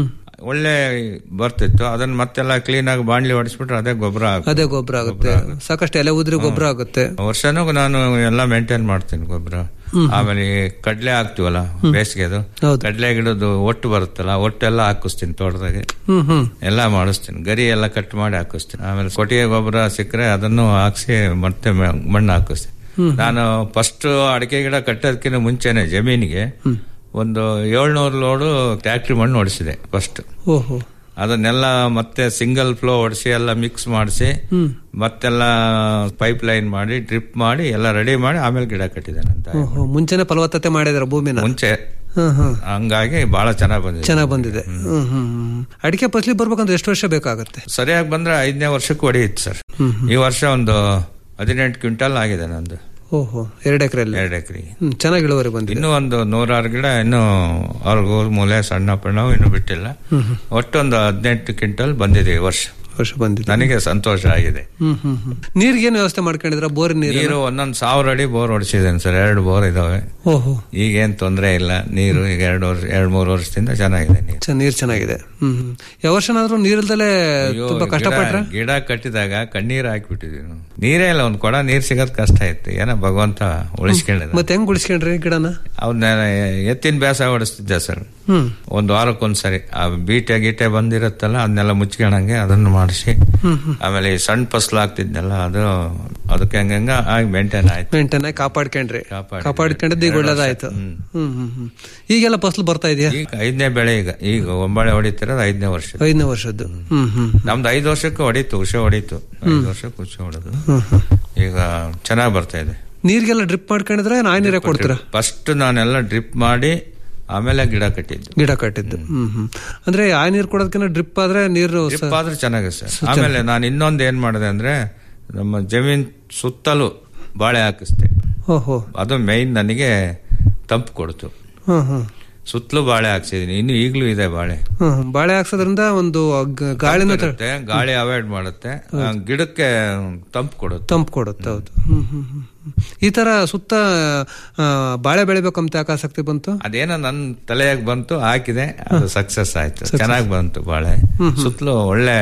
ಒಳ್ಳೆ ಬರ್ತಿತ್ತು ಅದನ್ನ ಮತ್ತೆಲ್ಲ ಕ್ಲೀನ್ ಆಗಿ ಬಾಣ್ಲಿ ಹೊಡಿಸ್ಬಿಟ್ರೆ ಅದೇ ಗೊಬ್ಬರ ಅದೇ ಗೊಬ್ಬರ ಆಗುತ್ತೆ ಸಾಕಷ್ಟು ಎಲೆ ಉದ್ರಿ ಗೊಬ್ಬರ ಆಗುತ್ತೆ ವರ್ಷನೂ ನಾನು ಎಲ್ಲ ಮೇಂಟೈನ್ ಮಾಡ್ತೀನಿ ಗೊಬ್ಬರ ಆಮೇಲೆ ಈ ಕಡ್ಲೆ ಹಾಕ್ತಿವಲ್ಲ ಬೇಸಿಗೆದು ಕಡ್ಲೆ ಗಿಡದ್ದು ಒಟ್ಟು ಬರುತ್ತಲ್ಲ ಒಟ್ಟೆಲ್ಲ ಹಾಕಿಸ್ತೀನಿ ತೋಟದಾಗೆ ಹ್ಮ್ ಹ್ಮ್ ಎಲ್ಲ ಮಾಡಿಸ್ತೀನಿ ಗರಿ ಎಲ್ಲ ಕಟ್ ಮಾಡಿ ಹಾಕಿಸ್ತೀನಿ ಆಮೇಲೆ ಕೊಟ್ಟಿಗೆ ಗೊಬ್ಬರ ಸಿಕ್ಕರೆ ಅದನ್ನು ಹಾಕ್ಸಿ ಮತ್ತೆ ಮ- ಮಣ್ಣು ಹಾಕಿಸ್ತೀನಿ ನಾನು ಫಸ್ಟ್ ಅಡಿಕೆ ಗಿಡ ಕಟ್ಟೋದಕ್ಕಿಂತ ಮುಂಚೆನೆ ಜಮೀನಿಗೆ ಒಂದು ಏಳ್ನೂರು ಲೋಡು ಟ್ಯಾಕ್ಟ್ರಿ ಮಣ್ಣು ಹೊಡಿಸಿದೆ ಫಸ್ಟ್ ಓಹೋ ಅದನ್ನೆಲ್ಲ ಮತ್ತೆ ಸಿಂಗಲ್ ಫ್ಲೋ ಹೊಡಿಸಿ ಎಲ್ಲ ಮಿಕ್ಸ್ ಮಾಡಿಸಿ ಹ್ಮ್ ಮತ್ತೆಲ್ಲ ಪೈಪ್ ಲೈನ್ ಮಾಡಿ ಡ್ರಿಪ್ ಮಾಡಿ ಎಲ್ಲ ರೆಡಿ ಮಾಡಿ ಆಮೇಲೆ ಗಿಡ ಕಟ್ಟಿದ್ದೇನಂತ ಓಹೋ ಮುಂಚೆನೆ ಫಲವತ್ತತೆ ಮಾಡಿದ್ರ ಭೂಮಿನ ಮುಂಚೆ ಹ್ಮ್ ಹ್ಮ್ ಹಂಗಾಗಿ ಬಹಳ ಚೆನ್ನಾಗಿ ಬಂದಿದೆ ಚೆನ್ನಾಗ್ ಬಂದಿದೆ ಹ್ಮ್ ಹ್ಮ್ ಹ್ಮ್ ಅಡಿಕೆ ಫಸಲಿ ಬರ್ಬೇಕಂದ್ರೆ ಎಷ್ಟು ವರ್ಷ ಬೇಕಾಗುತ್ತೆ ಸರಿಯಾಗಿ ಬಂದ್ರೆ ಐದನೇ ವರ್ಷಕ್ಕೆ ಹೊಡೆಯುತ್ತೆ ಸರ್ ಈ ವರ್ಷ ಒಂದು ಹದಿನೆಂಟು ಕ್ವಿಂಟಲ್ ಆಗಿದೆ ನಂದು ಓಹೋ ಎರಡು ಎಕರೆಯಲ್ಲಿ ಎರಡು ಎಕರೆ ಹ್ಮ್ ಚೆನ್ನಾಗಿ ಇಳುವರಿ ಬಂದಿದೆ ಇನ್ನೂ ಒಂದು ನೂರಾರು ಗಿಡ ಇನ್ನು ಅವ್ರಿಗೂರ್ ಮೂಲೆ ಸಣ್ಣ ಪಣ್ಣವು ಇನ್ನೂ ಬಿಟ್ಟಿಲ್ಲ ಹ್ಮ್ ಹ್ಮ್. ಒಟ್ಟೊಂದು ಹದಿನೆಂಟು ಕ್ವಿಂಟಲ್ ಬಂದಿದೆ ಈ ವರ್ಷ ವರ್ಷ ಬಂದಿದೆ ನನಗೆ ಸಂತೋಷ ಆಗಿದೆ ಹ್ಮ್ ಹ್ಮ್ ಹ್ಮ್ ನೀರ್ಗೆ ಏನು ವ್ಯವಸ್ಥೆ ಮಾಡ್ಕೊಂಡಿದ್ರ ಬೋರಿನ ನೀರು ನೀರು ಒಂದೊಂದು ಸಾವಿರ ಅಡಿ ಬೋರ್ ಹೊಡಿಸಿದ್ದೇನೆ ಸರ್ ಎರಡು ಬೋರ್ ಇದಾವೆ ಓಹೋ ಈಗೇನ್ ತೊಂದರೆ ಇಲ್ಲ ನೀರು ಈಗ ಎರಡು ವರ್ಷ ಎರಡು ಮೂರು ವರ್ಷದಿಂದ ಚೆನ್ನಾಗಿದೆ ನೀರು ಚ- ನೀರ್ ಚೆನ್ನಾಗಿದೆ ಹ್ಮ್ ಹ್ಮ್ ಯಾವ ವರ್ಷನಾದ್ರೂ ನೀರಿಲ್ದಲೆ ಅಯ್ಯೋ, ತುಂಬಾ ಗಿಡ- ಕಷ್ಟಪಟ್ರ ಗಿಡ ಕಟ್ಟಿದಾಗ ಕಣ್ಣೀರ್ ಹಾಕ್ಬಿಟ್ಟಿದ್ವಿ ನಾವು. ನೀರೇ ಇಲ್ಲ ಒಂದ್ ಕೊಡ ನೀರ್ ಸಿಗೋದ್ ಕಷ್ಟ ಇತ್ತು ಏನೋ ಭಗವಂತ ಉಳಿಸ್ಕೊಂಡಿದ ಮತ್ತೆ ಹೆಂಗ್ ಉಳಿಸ್ಕೊಂಡ್ರಿ ಗಿಡನ ಅವನ್ನ ಎತ್ತಿನ ಬ್ಯಾಸ ಹೊಡಿಸ್ತಿದ್ದೆ ಸರ್ ಹ್ಮ್ ಒಂದ್ ವಾರಕ್ಕೊಂದ್ಸರಿ ಆ ಬೀಟೆ ಗೀಟೆ ಬಂದಿರುತ್ತಲ್ಲ ಅದನ್ನೆಲ್ಲ ಮುಚ್ಕೊಳಂಗೆ ಅದನ್ನ ಮಾಡಿಸಿ ಹ್ಮ್ ಹ್ಮ್ ಆಮೇಲೆ ಈ ಸಣ್ಣ ಫಸಲು ಆಗ್ತಿದ್ನಲ್ಲ ಅದು ಅದಕ್ಕೆ ಹಂಗಂಗ ಆಗಿ ಮೇಂಟೈನ್ ಆಯ್ತು ಮೇಂಟೈನ್ ಆಗಿ ಕಾಪಾಡ್ಕೊಂಡ್ರಿ ಕಾಪಾಡಿ. ಕಾಪಾಡ್ಕೊಂಡಿದ್ದು ಈಗ ಎರಡು ಒಳ್ಳೇದಾಯ್ತು ವರ್ಷ. ಹ್ಮ್. ಹ್ಮ್ ಹ್ಮ್ ಹ್ಮ್ ಈಗೆಲ್ಲ ಫಸಲು ಬರ್ತಾ ಇದೆಯಾ ಈಗ ಐದನೇ ಬೆಳೆ ಈಗ ಈಗ ಒಂಬಳೆ ಹೊಡಿತಿರೋದು ಐದನೇ ವರ್ಷ ಐದನೇ ವರ್ಷದ್ದು ಹ್ಮ್ ಹ್ಮ್ ನಮ್ದು ಐದು ವರ್ಷಕ್ಕೆ ಹೊಡೀತು ಉಷೆ ಹೊಡೀತು ಐದು ವರ್ಷಕ್ಕೆ ಉಷೆ ಹೊಡೆದು ಹ್ಮ್ ಹ್ಮ್ ಈಗ ಚೆನ್ನಾಗಿ ಬರ್ತಾ ಇದೆ ನೀರ್ಗೆಲ್ಲ ಡ್ರಿಪ್ ಮಾಡ್ಕೊಂಡಿದ್ರೆ ನಾಯಿ ನೀರೇ ಕೊಡ್ತೀರಾ ಫಸ್ಟ್ ನಾನೆಲ್ಲ ಡ್ರಿಪ್ ಮಾಡಿ ಆಮೇಲೆ ಗಿಡ ಕಟ್ಟಿದ್ದು ಗಿಡ ಕಟ್ಟಿದ್ದು ಹ್ಮ್ ಹ್ಮ್ ಅಂದ್ರೆ ಆ ನೀರ್ ಕೊಡೋದಕ್ಕಿಂತ ಡ್ರಿಪ್ ಆದ್ರೆ ನೀರು ಸ- ಡ್ರಿಪ್ ಆದ್ರೆ ಚೆನ್ನಾಗಿದೆ ಸರ್ ಆಮೇಲೆ ನಾನು ಇನ್ನೊಂದು ಏನ್ ಮಾಡಿದೆ ಅಂದ್ರೆ ನಮ್ಮ ಜಮೀನ್ ಸುತ್ತಲೂ ಬಾಳೆ ಹಾಕಿಸ್ದೆ ಓಹೋ ಅದು ಮೈನ್ ನನಗೆ ತಂಪು ಕೊಡ್ತು ಹ್ಮ್ ಹ್ಮ್ ಸುತ್ತಲೂ ಬಾಳೆ ಹಾಕ್ಸಿದೀನಿ ಇನ್ನು ಈಗಲೂ ಇದೆ ಬಾಳೆ ಹ್ಮ್ ಬಾಳೆ ಹಾಕ್ಸೋದ್ರಿಂದ ಒಂದು ಗ- ಗಾಳಿನ ತ- ಇರುತ್ತೆ, ಗಾಳಿ ಅವಾಯ್ಡ್ ಮಾಡುತ್ತೆ ಆ, ಗಿಡಕ್ಕೆ ತಂಪು ಕೊಡುತ್ತೆ ತಂಪು ಕೊಡುತ್ತೆ ಹೌದು ಹ್ಮ್ ಹ್ಮ್ ಹ್ಮ್ ಹ್ಮ್. ಈ ತರ ಸುತ್ತ ಆ, ಬಾಳೆ ಬೆಳಿಬೇಕಂತ ಯಾಕೆ ಆಸಕ್ತಿ ಬಂತು ಅದೇನೋ ನನ್ನ ತಲೆಯಾಗ ಬಂತು ಹಾಕಿದೆ ಅದು ಸಕ್ಸಸ್ ಆಯ್ತು ಚೆನ್ನಾಗಿ ಬಂತು ಬಾಳೆ ಸುತ್ತಲೂ ಒಳ್ಳೆ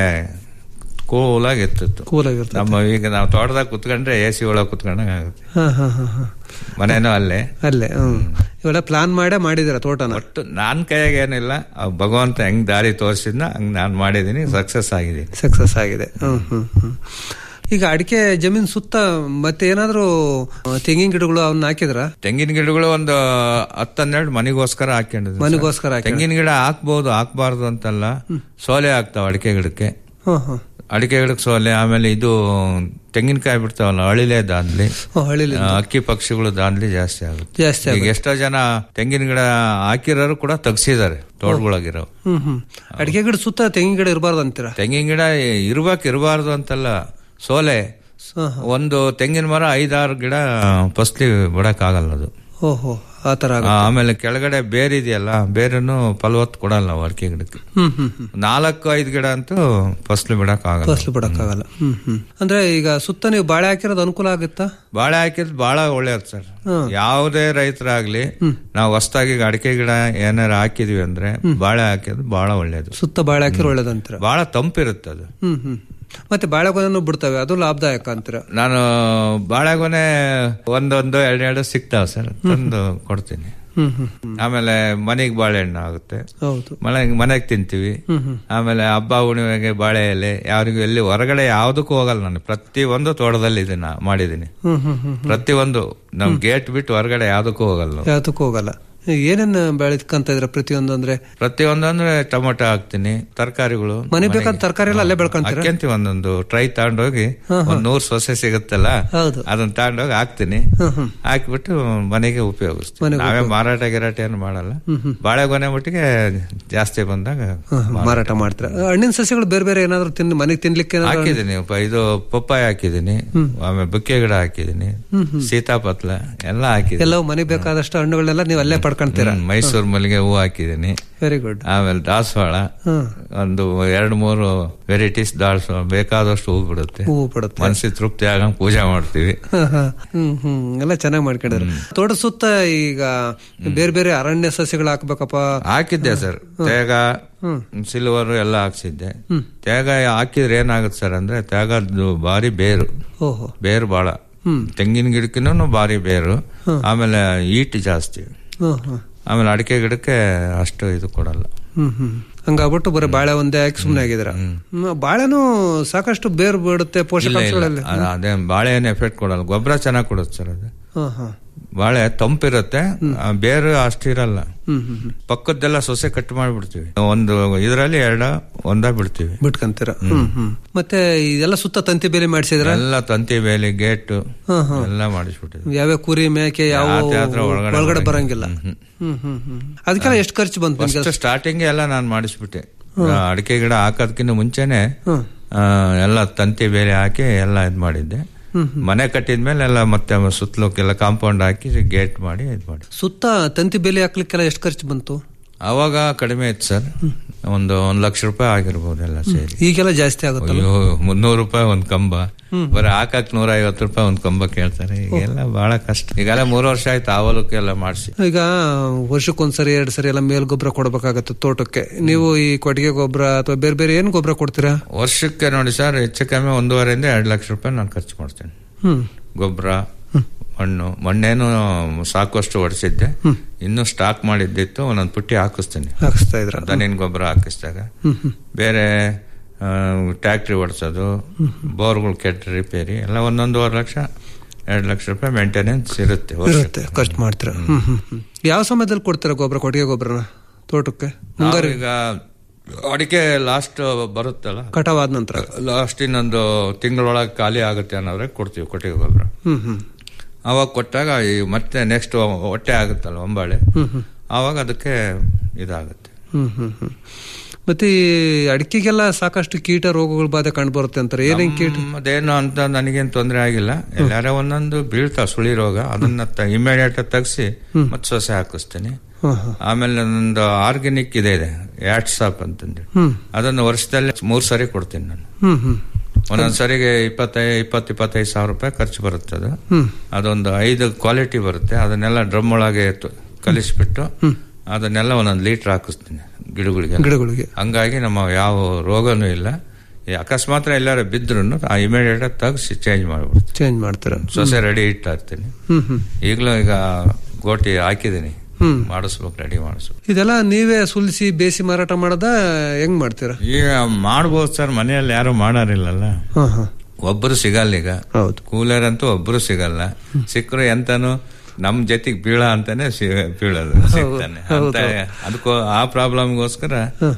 ಕೂಲ್ ಆಗಿ ಇರ್ತಿತ್ತು ಕೂಲ್ ಆಗಿರ್ತದೆ ನಮ್ಮ ಈಗ ನಾವು ತೋಟದಾಗ ಕುತ್ಕೊಂಡ್ರೆ ಎ ಸಿ ಒಳಗೆ ಕುತ್ಕೊಂಡಂಗ ಆಗುತ್ತೆ ಹಾ ಹಾ ಹಾ ಹಾ ಮನೇನೂ ಅಲ್ಲೇ ಅಲ್ಲೇ ಹ್ಮ್ ಇವೆಲ್ಲ ಪ್ಲಾನ್ ಮಾಡೇ ಮಾಡಿದಿರ ತೋಟನ ಒಟ್ಟು ನಾನ್ ಕೈಯಾಗ ಏನಿಲ್ಲ ಆ ಭಗವಂತ ಹೆಂಗ್ ದಾರಿ ತೋರಿಸಿದ್ನ ಹಂಗ್ ನಾನ್ ಮಾಡಿದೀನಿ ಸಕ್ಸಸ್ ಆಗಿದ್ದೀನಿ ಸಕ್ಸಸ್ ಆಗಿದೆ ಹ್ಮ್ ಹ್ಮ್ ಹ್ಮ್ ಈಗ ಅಡಿಕೆ ಜಮೀನ್ ಸುತ್ತ ಮತ್ತೆ ಏನಾದ್ರೂ ಆ, ತೆಂಗಿನ ಗಿಡಗಳು ಅವನ್ನ ಹಾಕಿದ್ರ ತೆಂಗಿನ ಗಿಡಗಳು ಒಂದು ಹತ್ತನ್ನೆರಡು ಮನೆಗೋಸ್ಕರ ಹಾಕೊಂಡಿದ್ವಿ ಮನೆಗೋಸ್ಕರ ಹಾಕಿದ್ರ? ತೆಂಗಿನ ಗಿಡ ಹಾಕ್ಬಹುದು ಹಾಕ್ಬಾರ್ದು ಅಂತಲ್ಲ ಸೋಲೆ ಆಗ್ತಾವ ಅಡಿಕೆ ಗಿಡಕ್ಕೆ ಹ್ಮ್ ಹ್ಮ್ ಅಡಿಕೆ ಗಿಡಕ್ಕೆ ಸೋಲೆ ಆಮೇಲೆ ಇದು ತೆಂಗಿನಕಾಯಿ ಬಿಡ್ತಾವಲ್ಲ ಅಳಿಲೆ ದಾನ್ಲಿ ಓ, ಹಳ್ಳಿಲಿ ಆ, ಅಕ್ಕಿ ಪಕ್ಷಿಗಳು ದಾನ್ಲಿ ಜಾಸ್ತಿ ಆಗುತ್ತೆ ಜಾಸ್ತಿ ಈಗ ಎಷ್ಟೋ ಜನ ತೆಂಗಿನ ಗಿಡ ಹಾಕಿರೋರು ಕೂಡ ತೆಗ್ಸಿದ್ದಾರೆ ತೋಟಗಳಾಗಿರೋ ಹ್ಮ್ ಹ್ಮ್ ಅಡಿಕೆ ಗಿಡ ಸುತ್ತ ತೆಂಗಿನ ಗಿಡ ಇರಬಾರ್ದು ಅಂತೀರಾ ತೆಂಗಿನ ಗಿಡ ಇರ್ಬೇಕು ಇರಬಾರ್ದು ಅಂತಲ್ಲ ಸೋಲೆ ಹಾ, ಹಾ. ಒಂದು ತೆಂಗಿನ ಮರ ಐದಾರು ಗಿಡ ಫಸ್ಲಿ ಬಿಡಕ್ ಆಗಲ್ಲ ಅದು ಓಹೋ ಆ ತರ ಆ, ಆಮೇಲೆ ಕೆಳಗಡೆ ಬೇರ್ ಇದೆಯಲ್ಲ ಬೇರನ್ನು ಫಲವತ್ತು ಕೊಡಲ್ಲ ನಾವು ಅಡಿಕೆ ಗಿಡಕ್ಕೆ ಹ್ಮ್ ಹ್ಮ್ ಹ್ಮ್ ನಾಲ್ಕು ಐದು ಗಿಡ ಅಂತೂ ಫಸ್ಲು ಬಿಡಕ್ ಆಗಲ್ಲ ಫಸಲು ಬಿಡಕ್ಕಾಗಲ್ಲ ಹ್ಮ್ ಹ್ಮ್ ಅಂದ್ರೆ ಈಗ ಸುತ್ತ ನೀವು ಬಾಳೆ ಹಾಕಿರೋದು ಅನುಕೂಲ ಆಗುತ್ತಾ ಬಾಳೆ ಹಾಕಿದ್ ಬಹಳ ಒಳ್ಳೇದು ಸರ್ ಯಾವುದೇ ರೈತರಾಗ್ಲಿ ನಾವು ಹೊಸದಾಗಿ ಅಡಿಕೆ ಗಿಡ ಏನಾರ ಹಾಕಿದ್ವಿ ಅಂದ್ರೆ ಬಾಳೆ ಹಾಕಿದ್ ಬಹಳ ಒಳ್ಳೇದು ಸುತ್ತ ಬಾಳೆ ಹಾಕಿರೋ ಒಳ್ಳೇದಂತೀರ ಬಹಳ ತಂಪಿರುತ್ತೆ ಅದು ಹ್ಮ್ ಹ್ಮ್ ಮತ್ತೆ ಬಾಳೆಗೊನೆನೂ ಬಿಡ್ತವೆ ಅದು ಲಾಭದಾಯಕ ಅಂತೀರ ನಾನು ಬಾಳೆಗೊನೆ ಒಂದೊಂದು ಎರಡೆರಡು ಸಿಗ್ತಾವ ಸರ್ ತಂದು ಕೊಡ್ತೀನಿ ಹ್ಮ್ ಹ್ಮ್ ಹ್ಮ್ ಆಮೇಲೆ ಮನೆಗೆ ಬಾಳೆಹಣ್ಣು ಆಗುತ್ತೆ ಹೌದು ಮನೆಗೆ ಮನೆಗೆ ತಿಂತೀವಿ ಹ್ಮ್ ಹ್ಮ್ ಆಮೇಲೆ ಹಬ್ಬ ಹುಣ್ಣಿಮೆಗೆ ಬಾಳೆ ಎಲೆ ಯಾರಿಗೂ ಎಲ್ಲಿ ಹೊರಗಡೆ ಯಾವುದಕ್ಕೂ ಹೋಗಲ್ಲ ನಾನು ಪ್ರತಿ ಒಂದು ತೋಟದಲ್ಲಿ ಇದನ್ನ ಮಾಡಿದೀನಿ ಹ್ಮ್ ಹ್ಮ್ ಹ್ಮ್ ಪ್ರತಿ ಒಂದು ನಮ್ ಗೇಟ್ ಬಿಟ್ಟು ಹೊರಗಡೆ ಯಾವುದಕ್ಕೂ ಹೋಗಲ್ಲ ನಾವು. ಯಾವತ್ತಕ್ಕೂ ಹೋಗಲ್ಲ ಏನೇನ್ ಬೆಳೆದ್ಕಂತ ಇದ್ರ ಪ್ರತಿಯೊಂದು ಅಂದ್ರೆ ಪ್ರತಿಯೊಂದು ಅಂದ್ರೆ ಟೊಮೊಟೊ ಹಾಕ್ತೀನಿ ತರಕಾರಿಗಳು ಮನೆ ಬೇಕಾದ ತರಕಾರಿ ಎಲ್ಲ ಅಲ್ಲೇ ಬೆಳ್ಕೊಂತೀರ ಹಾಕ್ಯಂತೀವಿ ಒಂದೊಂದು ಟ್ರೈ ತಗೊಂಡೋಗಿ ಒಂದ್ ನೂರ್ ಸೊಸೆ ಸಿಗುತ್ತಲ್ಲ ಹೌದು. ಅದನ್ನ ತಗೊಂಡೋಗಿ ಹಾಕ್ತೀನಿ ಹ್ಮ್ ಹ್ಮ್ ಹಾಕ್ಬಿಟ್ಟು ಮನೆಗೆ ಉಪಯೋಗಿಸ್ತೀವಿ ಮನೆಗೆ ನಾವೇ ಮಾರಾಟ ಗಿರಾಟ ಏನು ಮಾಡಲ್ಲ ಬಾಳೆಗೊನೆ ಮಟ್ಟಿಗೆ ಜಾಸ್ತಿ ಬಂದಾಗ ಹ್ಮ್, ಹ್ಮ್, ಮಾರಾಟ ಮಾಡ್ತೀರ ಹಣ್ಣಿನ ಸಸ್ಯಗಳು ಬೇರೆ ಬೇರೆ ಏನಾದ್ರು ತಿನ್ ಮನೆಗೆ ತಿನ್ಲಿಕ್ಕೆ ಏನಾದ್ರು- ಹಾಕಿದೀನಿ ಪ- ಇದು ಪಪ್ಪಾಯ ಹಾಕಿದೀನಿ ಆಮೇಲೆ ಬುಕ್ಕೆ ಗಿಡ ಹಾಕಿದೀನಿ ಸೀತಾಪತ್ಲ ಎಲ್ಲ ಹಾಕಿದೀನಿ ಎಲ್ಲವೂ ಮನೆಗೆ ಬೇಕಾದಷ್ಟು ಹಣ್ಣುಗಳನ್ನೆಲ್ಲ ನೀವು ಅಲ್ಲೇ ಪಡ್ಕೊಂತೀರ ಮಾಡ್ಕೊಂತೀರಾ ಹ್ಮ್, ಮೈಸೂರು ಮಲ್ಲಿಗೆ ಹೂ ಹಾಕಿದ್ದೀನಿ ವೆರಿ ಗುಡ್ ಆಮೇಲೆ ದಾಸವಾಳ ಹ್ಮ್. ಒಂದು ಎರಡು ಮೂರು ವೆರೈಟೀಸ್ ದಾಸವಾಳ ಬೇಕಾದಷ್ಟು ಹೂ ಬಿಡುತ್ತೆ ಹೂವು ಬಿಡುತ್ತೆ. ಮನಸ್ಸಿಗೆ ತೃಪ್ತಿ ಆಗಂಗ್ ಪೂಜೆ ಮಾಡ್ತೀವಿ ಹ್ಮ್ ಹ್ಮ್ ಎಲ್ಲ ಚೆನ್ನಾಗಿ ಮಾಡ್ಕೊಂಡಿದ್ರೆ ತೋಟ ಸುತ್ತ ಈಗ ಬೇರೆ ಬೇರೆ ಅರಣ್ಯ ಸಸ್ಯಗಳು ಹಾಕ್ಬೇಕಪ್ಪ ಹಾಕಿದ್ದೆ ಸರ್ ತೇಗ ಸಿಲ್ವರ್ ಎಲ್ಲ ಹಾಕ್ಸಿದ್ದೆ ತೇಗ ಹಾಕಿದ್ರೆ ಏನಾಗುತ್ತೆ ಸರ್ ಅಂದ್ರೆ ತೇಗದ್ದು ಭಾರಿ ಬೇರು ಓಹೋ ಬೇರು ಬಾಳ ತೆಂಗಿನ ಗಿಡಕ್ಕಿನೂ ಭಾರಿ ಬೇರು ಆಮೇಲೆ ಈಟ್ ಜಾಸ್ತಿ ಹ್ಮ್ ಹ್ಮ್ ಆಮೇಲೆ ಅಡಿಕೆ ಗಿಡಕ್ಕೆ ಅಷ್ಟು ಇದು ಕೊಡಲ್ಲ ಹ್ಮ್ ಹ್ಮ್ ಹಂಗಾಗ್ಬಿಟ್ಟು ಬರೀ ಬಾಳೆ ಒಂದೇ ಹಾಕಿ ಸುಮ್ಮನೆ ಆಗಿದ್ರ ಬಾಳೆನೂ ಸಾಕಷ್ಟು ಬೇರು ಬಿಡುತ್ತೆ ಇಲ್ಲ, ಇಲ್ಲ. ಪೋಷಕಾಂಶಗಳಲ್ಲಿ ಅದ್- ಅದೇ ಬಾಳೆ ಏನು ಎಫೆಕ್ಟ್ ಕೊಡಲ್ಲ ಗೊಬ್ಬರ ಚೆನ್ನಾಗಿ ಕೊಡುತ್ತೆ ಸರ್ ಅದು ಹಾ ಹಾ ಬಾಳೆ ತಂಪಿರುತ್ತೆ ಆ ಬೇರು ಅಷ್ಟಿರಲ್ಲ ಹ್ಮ್ ಹ್ಮ್ ಹ್ಮ್ ಪಕ್ಕದ್ದೆಲ್ಲ ಸೊಸೆ ಕಟ್ ಮಾಡಿಬಿಡ್ತೀವಿ ಒಂದು ಇದರಲ್ಲಿ ಎರಡ ಒಂದ ಬಿಡ್ತೀವಿ ಬಿಟ್ಕಂತೀರ ಹ್ಮ್ ಹ್ಮ್ ಮತ್ತೆ ಇದೆಲ್ಲ ಸುತ್ತ ತಂತಿ ಬೇಲಿ ಮಾಡಿಸಿದ್ರ ಎಲ್ಲ ತಂತಿ ಬೇಲಿ ಗೇಟ್ ಹಾ, ಹಾ. ಎಲ್ಲ ಮಾಡಿಸ್ಬಿಟ್ಟಿದ್ವಿ ಯಾವ್ಯಾವ ಕುರಿ ಮೇಕೆ ಯಾವ ಯಾವ್ದು ಯಾವ್ದ್ರ ಒಳಗಡೆ ಒಳಗಡೆ ಬರಂಗಿಲ್ಲ. ಬರಂಗಿಲ್ಲ ಹ್ಮ್ ಹ್ಮ್ ಹ್ಮ್ ಅದಕ್ಕೆಲ್ಲ ಎಷ್ಟು ಖರ್ಚು ಬಂತು ನಿಮ್ಗೆ ಫಸ್ಟ್ ಸ್ಟಾರ್ಟಿಂಗ್ ಎಲ್ಲ ನಾನು ಮಾಡಿಸ್ಬಿಟ್ಟೆ ಅಡಿಕೆ ಗಿಡ ಹಾಕೋದಕ್ಕಿಂತ ಮುಂಚೆನೆ ಹ್ಮ್. ಆ, ಎಲ್ಲ ತಂತಿ ಬೇರೆ ಹಾಕಿ ಎಲ್ಲ ಇದ್ ಮಾಡಿದ್ದೆ ಹ್ಮ್, ಮನೆ ಕಟ್ಟಿದ್ಮೇಲೆ ಎಲ್ಲ ಮತ್ತೆ ಸುತ್ತಲಕ್ಕೆಲ್ಲ ಕಾಂಪೌಂಡ್ ಹಾಕಿ ಗೇಟ್ ಮಾಡಿ ಇದ್ ಮಾಡಿ ಸುತ್ತ ತಂತಿ ಬೇಲಿ ಹಾಕ್ಲಿಕ್ಕೆಲ್ಲ ಎಷ್ಟು ಖರ್ಚು ಬಂತು ಅವಾಗ ಕಡಿಮೆ ಇತ್ತು ಸರ್ ಒಂದು ಒಂದ್ ಲಕ್ಷ ರೂಪಾಯಿ ಆಗಿರ್ಬೋದು ಎಲ್ಲ ಸೇರಿ ಈಗೆಲ್ಲ ಜಾಸ್ತಿ ಆಗುತ್ತಲ್ಲ ಅಯ್ಯೋ ಮುನ್ನೂರು ರೂಪಾಯಿ ಒಂದ್ ಕಂಬ ಬರೀ ಹಾಕಕ್ ನೂರ ಐವತ್ತು ರೂಪಾಯಿ ಒಂದ್ ಕಂಬ ಕೇಳ್ತಾರೆ ಈಗೆಲ್ಲ ಬಹಳ ಕಷ್ಟ ಈಗೆಲ್ಲ ಮೂರು ವರ್ಷ ಆಯ್ತು ಆವಲಕ್ಕೆ ಎಲ್ಲ ಮಾಡಿಸಿ ಈಗ ವರ್ಷಕ್ಕೊಂದ್ಸರಿ ಎರಡ್ ಸರಿ ಎಲ್ಲ ಮೇಲ್ ಗೊಬ್ಬರ ಕೊಡ್ಬೇಕಾಗತ್ತೆ ತೋಟಕ್ಕೆ ನೀವು ಈ ಕೊಟ್ಟಿಗೆ ಗೊಬ್ಬರ ಅಥವಾ ಬೇರೆ ಬೇರೆ ಏನ್ ಗೊಬ್ಬರ ಕೊಡ್ತೀರಾ ವರ್ಷಕ್ಕೆ ನೋಡಿ ಸರ್ ಹೆಚ್ಚು ಕಮ್ಮಿ ಒಂದೂವರೆಯಿಂದ ಎರಡು ಲಕ್ಷ ರೂಪಾಯಿ ನಾನು ಖರ್ಚು ಮಾಡ್ತೇನೆ ಹ್ಮ್ ಗೊಬ್ಬರ ಮಣ್ಣು ಮಣ್ಣೇನು ಸಾಕಷ್ಟು ಹೊಡಿಸಿದ್ದೆ ಇನ್ನು ಸ್ಟಾಕ್ ಮಾಡಿದ್ದಿತ್ತು ಒಂದೊಂದು ಪುಟ್ಟಿ ಹಾಕಿಸ್ತೇನೆ ಹಾಕಿಸ್ತಾ ಇದ್ರ ದನಿನ ಗೊಬ್ಬರ ಹಾಕಿಸಿದಾಗ ಹ್ಮ್ ಹ್ಮ್ ಬೇರೆ ಟ್ಯಾಕ್ಟ್ರಿ ಓಡಿಸೋದು ಬೋರ್ಗಳು ಕೆಟ್ಟ ರಿಪೇರಿ ಎಲ್ಲ ಒಂದೊಂದೂವರೆ ಲಕ್ಷ ಎರಡು ಲಕ್ಷ ರೂಪಾಯಿ ಮೇಂಟೆನೆನ್ಸ್ ಇರುತ್ತೆ ವರ್ಷಕ್ಕೆ. ಇರುತ್ತೆ ಖರ್ಚು ಮಾಡ್ತೀರಾ ಹ್ಮ್ ಹ್ಮ್ ಹ್ಮ್ ಯಾವ ಸಮಯದಲ್ಲಿ ಕೊಡ್ತೀರಾ ಗೊಬ್ಬರ ಕೊಟ್ಟಿಗೆ ಗೊಬ್ಬರನ ತೋಟಕ್ಕೆ ಮುಂಗಾರು ಈಗ ಅಡಿಕೆ ಲಾಸ್ಟ್ ಬರುತ್ತಲ್ಲ ಕಟಾವ್ ಆದ ನಂತರ ಲಾಸ್ಟ್ ಇನ್ನೊಂದು ತಿಂಗಳೊಳಗೆ ಖಾಲಿ ಆಗುತ್ತೆ ಅನ್ನೋದ್ರೆ ಕೊಡ್ತೀವಿ ಕೊಟ್ಟಿಗೆ ಗೊಬ್ಬರ ಹ್ಮ್ ಹ್ಮ್ ಅವಾಗ ಕೊಟ್ಟಾಗ ಈ ಮತ್ತೆ ನೆಕ್ಸ್ಟ್ ಹೊಟ್ಟೆ ಆಗುತ್ತಲ್ಲ ಒಂಬಾಳೆ ಹ್ಮ್ ಹ್ಮ್ ಆವಾಗ ಅದಕ್ಕೆ ಇದಾಗುತ್ತೆ ಹ್ಮ್ ಹ್ಮ್ ಹ್ಮ್ ಮತ್ತೆ ಈ ಅಡಿಕೆಗೆಲ್ಲ ಸಾಕಷ್ಟು ಕೀಟ ರೋಗಗಳ ಬಾಧೆ ಕಂಡು ಬರುತ್ತೆ ಅಂತಾರೆ ಏನೇನ್ ಕೀಟ ಅದೇನು ಅಂತ ನನಗೇನು ತೊಂದರೆ ಆಗಿಲ್ಲ ಎಲ್ಲಾರ ಒಂದೊಂದು ಬೀಳ್ತಾ ಸುಳಿ ರೋಗ ಅದನ್ನ ಇಮಿಡಿಯೇಟ್ ತೆಗ್ಸಿ ಮತ್ತೆ ಸೊಸೆ ಹಾಕಿಸ್ತೀನಿ ಹ್ಮ್ ಹ್ಮ್ ಆಮೇಲೆ ನಂದು ಆರ್ಗ್ಯಾನಿಕ್ ಇದೆ ಇದೆ ಯಾಟ್ ಸಾಪ್ ಅಂತಂದು ಹ್ಮ್ ಅದನ್ನು ವರ್ಷದಲ್ಲಿ ಮೂರ್ ಸರಿ ಕೊಡ್ತೀನಿ ನಾನು ಹ್ಮ್ ಹ್ಮ್ ಒಂದೊಂದ್ ಸರಿಗೆ ಇಪ್ಪತ್ತೈ ಇಪ್ಪತ್ತು ಇಪ್ಪತ್ತೈದು ಸಾವಿರ ರೂಪಾಯಿ ಖರ್ಚು ಬರುತ್ತೆ ಅದು ಹ್ಮ್ ಅದೊಂದು ಐದು ಕ್ವಾಲಿಟಿ ಬರುತ್ತೆ ಅದನ್ನೆಲ್ಲ ಡ್ರಮ್ ಒಳಗೆ ತು- ಕಲಿಸ್ಬಿಟ್ಟು ಅದನ್ನೆಲ್ಲ ಒಂದೊಂದು ಲೀಟರ್ ಹಾಕಿಸ್ತೀನಿ ಗಿಡಗಳಿಗೆ ಗಿಡಗಳಿಗೆ ಹಂಗಾಗಿ ನಮ್ಮ ಯಾವ ರೋಗನೂ ಇಲ್ಲ ಈ ಅಕಸ್ಮಾತ್ ಎಲ್ಲಾರು ಬಿದ್ರು ಆ ಇಮಿಡಿಯೇಟ್ ತೆಗ್ಸಿ ಚೇಂಜ್ ಮಾಡ್ಬಿಡ್ತೀನಿ ಚೇಂಜ್ ಮಾಡ್ತೀರಾ ಸೊಸೆ ರೆಡಿ ಇಟ್ಟ ಇರ್ತೀನಿ ಹ್ಮ್ ಹ್ಮ್ ಈಗಲೂ ಈಗ ಗೋಟಿ ಹಾಕಿದ್ದೀನಿ ಹ್ಮ್. ಮಾಡಿಸ್ಬೇಕು ರೆಡಿ ಮಾಡಿಸ್ಬೇಕು ಇದೆಲ್ಲ ನೀವೇ ಸುಲಿಸಿ ಬೇಸಿ ಮಾರಾಟ ಮಾಡದ ಹೆಂಗ್ ಮಾಡ್ತೀರಾ ಈಗ ಮಾಡ್ಬೋದು ಸರ್ ಮನೆಯಲ್ಲಿ ಯಾರು ಮಾಡಾರಿಲ್ಲಲ್ಲ ಹಾ ಹಾ ಒಬ್ಬರು ಸಿಗಲ್ಲ ಈಗ ಹೌದು ಕೂಲರ್ ಅಂತೂ ಒಬ್ರು ಸಿಗಲ್ಲ ಸಿಕ್ಕರು ಎಂತಾನು ನಮ್ ಜೊತೆಗ್ ಬೀಳ ಅಂತಾನೆ ಸಿ- ಬೀಳೋದು ಸಿಗ್ತಾನೆ ಅಂತ ಅದಕ್ಕೋ ಆ ಪ್ರಾಬ್ಲಮ್ಗೋಸ್ಕರ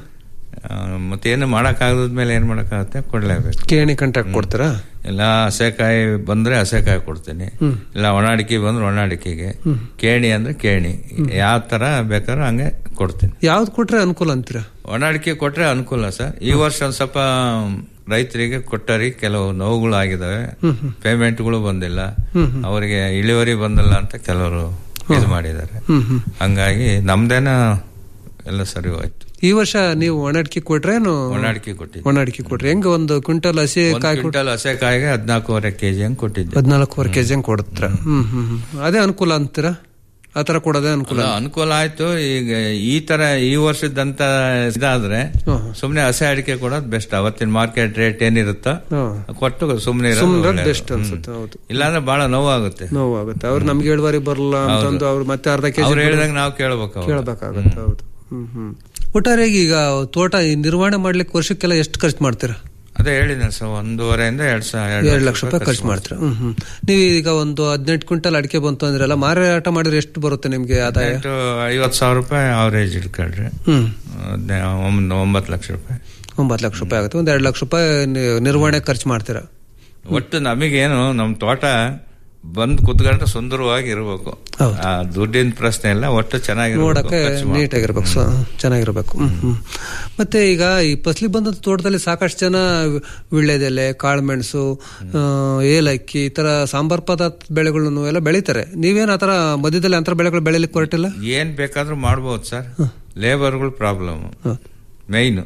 ಮತ್ತೇನು ಮಾಡಕ್ ಆಗದ್ಮೇಲೆ ಏನ್ ಮಾಡಕ್ಕಾಗತ್ತೆ ಕೊಡ್ಲೇಬೇಕು ಕೇಣಿ ಕಾಂಟ್ಯಾಕ್ಟ್ ಕೊಡ್ತೀರಾ ಇಲ್ಲ ಹಸೆಕಾಯಿ ಬಂದ್ರೆ ಹಸೆಕಾಯಿ ಕೊಡ್ತೀನಿ ಇಲ್ಲ ಒಣ ಅಡಿಕೆ ಬಂದ್ರೆ ಒಣ ಅಡಿಕೆಗೆ ಕೇಣಿ ಅಂದ್ರೆ ಕೇಣಿ ಯಾವ ತರ ಬೇಕಾದ್ರೂ ಹಂಗೆ ಕೊಡ್ತೀನಿ ಯಾವ್ದು ಕೊಟ್ರೆ ಅನುಕೂಲ ಅಂತೀರಾ ಒಣ ಅಡಿಕೆ ಕೊಟ್ರೆ ಅನುಕೂಲ ಸರ್ ಈ ವರ್ಷ ಒಂದ್ ಸ್ವಲ್ಪ ರೈತರಿಗೆ ಕೊಟ್ಟರಿ ಕೆಲವು ನೋವುಗಳು ಆಗಿದಾವೆ ಪೇಮೆಂಟ್ಗಳು ಬಂದಿಲ್ಲ ಅವರಿಗೆ ಇಳುವರಿ ಬಂದಿಲ್ಲ ಅಂತ ಕೆಲವರು ಇದು ಮಾಡಿದ್ದಾರೆ ಹ್ಮ್ ಹ್ಮ್ ಹಂಗಾಗಿ ನಮ್ದೇನ ಎಲ್ಲ ಸರಿ ಹೋಯ್ತು ಈ ವರ್ಷ ನೀವು ಒಣ ಅಡಿಕೆ ಕೊಟ್ರೇನು ಒಣ ಅಡಿಕೆ ಕೊಟ್ಟಿದ್ದೆ ಒಣ ಅಡಿಕೆ ಕೊಟ್ರಿ ಹೆಂಗ ಒಂದು ಕ್ವಿಂಟಲ್ ಹಸಿ ಒಂದ್ ಕಾಯಿ ಕೊಟ್ಟು ಕ್ವಿಂಟಲ್ ಹಸೆಕಾಯಿಗೆ ಹದಿನಾಲ್ಕೂವರೆ ಕೆಜಿ ಹಂಗ್ ಕೊಟ್ಟಿದ್ದೆ ಹದಿನಾಲ್ಕೂವರೆ ಕೆಜಿ ಹಂಗ್ ಕೊಡ್ತೀರಾ ಹ್ಮ್ ಹ್ಮ್ ಹ್ಮ್ ಅದೇ ಅನುಕೂಲ ಅಂತೀರಾ ಆ ತರ ಕೊಡೋದೇ ಅನುಕೂಲ ಅಲ್ಲ, ಅನುಕೂಲ ಆಯ್ತು ಈಗ ಈ ತರ ಈ ವರ್ಷದಂತ ಇದಾದ್ರೆ ಹ್ಮ್. ಸುಮ್ನೆ ಹಸೆ ಅಡಿಕೆ ಕೊಡೋದು ಬೆಸ್ಟ್ ಅವತ್ತಿನ ಮಾರ್ಕೆಟ್ ರೇಟ್ ಏನಿರುತ್ತೋ ಹ್ಮ್. ಕೊಟ್ಟು ಸುಮ್ನೆ ಇರೋದು ಸುಮ್ನೆ ಒಳ್ಳೇದು. ಬೆಸ್ಟ್ ಅನ್ಸುತ್ತೆ ಹ್ಮ್. ಹೌದು ಇಲ್ಲಾಂದ್ರೆ ಬಹಳ ನೋವಾಗುತ್ತೆ ನೋವಾಗುತ್ತೆ ಅವ್ರು ನಮ್ಗೆ ಇಳುವರಿ ಬರಲ್ಲ ಅಂತಂದು ಅವ್ರು ಮತ್ತೆ ಅರ್ಧ ಕೆಜಿ ಅವ್ರು ಹೇಳಿದಂಗೆ ನಾವು ಕೇಳ್ಬೇಕು ಅವ್ರು. ಕೇಳ್ಬೇಕಾಗತ್ತೆ ಹೌದು ಹ್ಮ್ ಹ್ಮ್ ಒಟ್ಟಾರೆಯಾಗಿ ಈಗ ತೋಟ ಈ ನಿರ್ವಹಣೆ ಮಾಡ್ಲಿಕ್ಕೆ ವರ್ಷಕ್ಕೆಲ್ಲ ಎಷ್ಟು ಖರ್ಚು ಮಾಡ್ತೀರಾ ಅದೇ ಹೇಳಿದೆ ಸರ್ ಒಂದೂವರೆಯಿಂದ ಎರಡ್ ಸಾವಿರ ಎರಡು ಲಕ್ಷ ರೂಪಾಯಿ ಖರ್ಚು ಮಾಡ್ತೀರಾ ಹ್ಮ್ ಹ್ಮ್ ನೀವು ಈಗ ಒಂದು ಹದಿನೆಂಟು ಕ್ವಿಂಟಲ್ ಅಡಿಕೆ ಬಂತು ಅಂದ್ರಲ್ಲ ಮಾರಾಟ ಮಾಡಿದ್ರೆ ಎಷ್ಟು ಬರುತ್ತೆ ನಿಮ್ಗೆ ಆದಾಯ ಹದಿನೆಂಟು ಐವತ್ತು ಸಾವಿರ ರೂಪಾಯಿ ಅವರೇಜ್ ಇಟ್ಕೊಳ್ರಿ ಹ್ಮ್ ಹದಿನೈ- ಒಂಬ- ಒಂಬತ್ತು ಲಕ್ಷ ರೂಪಾಯಿ ಒಂಬತ್ತು ಲಕ್ಷ ರೂಪಾಯಿ ಆಗುತ್ತೆ ಒಂದ್ ಎರಡು ಲಕ್ಷ ರೂಪಾಯಿ ನಿ- ನಿರ್ವಹಣೆ ಖರ್ಚು ಮಾಡ್ತೀರಾ ಒಟ್ಟು ನಮಗೇನು ನಮ್ ತೋಟ ಬಂದ್ ಕುತ್ಕೊಂಡ್ರೆ ಸುಂದರವಾಗಿ ಇರಬೇಕು ಆ ದುಡ್ಡಿನ ಪ್ರಶ್ನೆ ಇಲ್ಲ ಒಟ್ಟು ಚೆನ್ನಾಗಿರ್ಬೇಕು ನೋಡಕ್ಕೆ ಖರ್ಚು ಮಾಡ್- ನೀಟಾಗಿರ್ಬೇಕು ಸ- ಚೆನ್ನಾಗಿರ್ಬೇಕು ಹ್ಮ್, ಹ್ಮ್. ಮತ್ತೆ ಈಗ ಈ ಫಸಲಿ ಬಂದ ತೋಟದಲ್ಲಿ ಸಾಕಷ್ಟು ಜನ ವಿಳ್ಳೆದೆಲೆ ಕಾಳುಮೆಣಸು ಆ, ಏಲಕ್ಕಿ ಈ ತರ ಸಾಂಬಾರ್ ಪದಾರ್ಥ ಬೆಳೆಗಳನ್ನು ಎಲ್ಲ ಬೆಳಿತಾರೆ ನೀವೇನ್ ಆತರ ಮಧ್ಯದಲ್ಲಿ ಅಂತರ ಬೆಳೆಗಳು ಬೆಳಿಲಿಕ್ಕೆ ಹೊರಟಿಲ್ಲ ಏನ್ ಬೇಕಾದ್ರೂ ಮಾಡ್ಬೋದು ಸರ್ ಲೇಬರ್ಗಳು ಪ್ರಾಬ್ಲಮ್ ಮೈನ್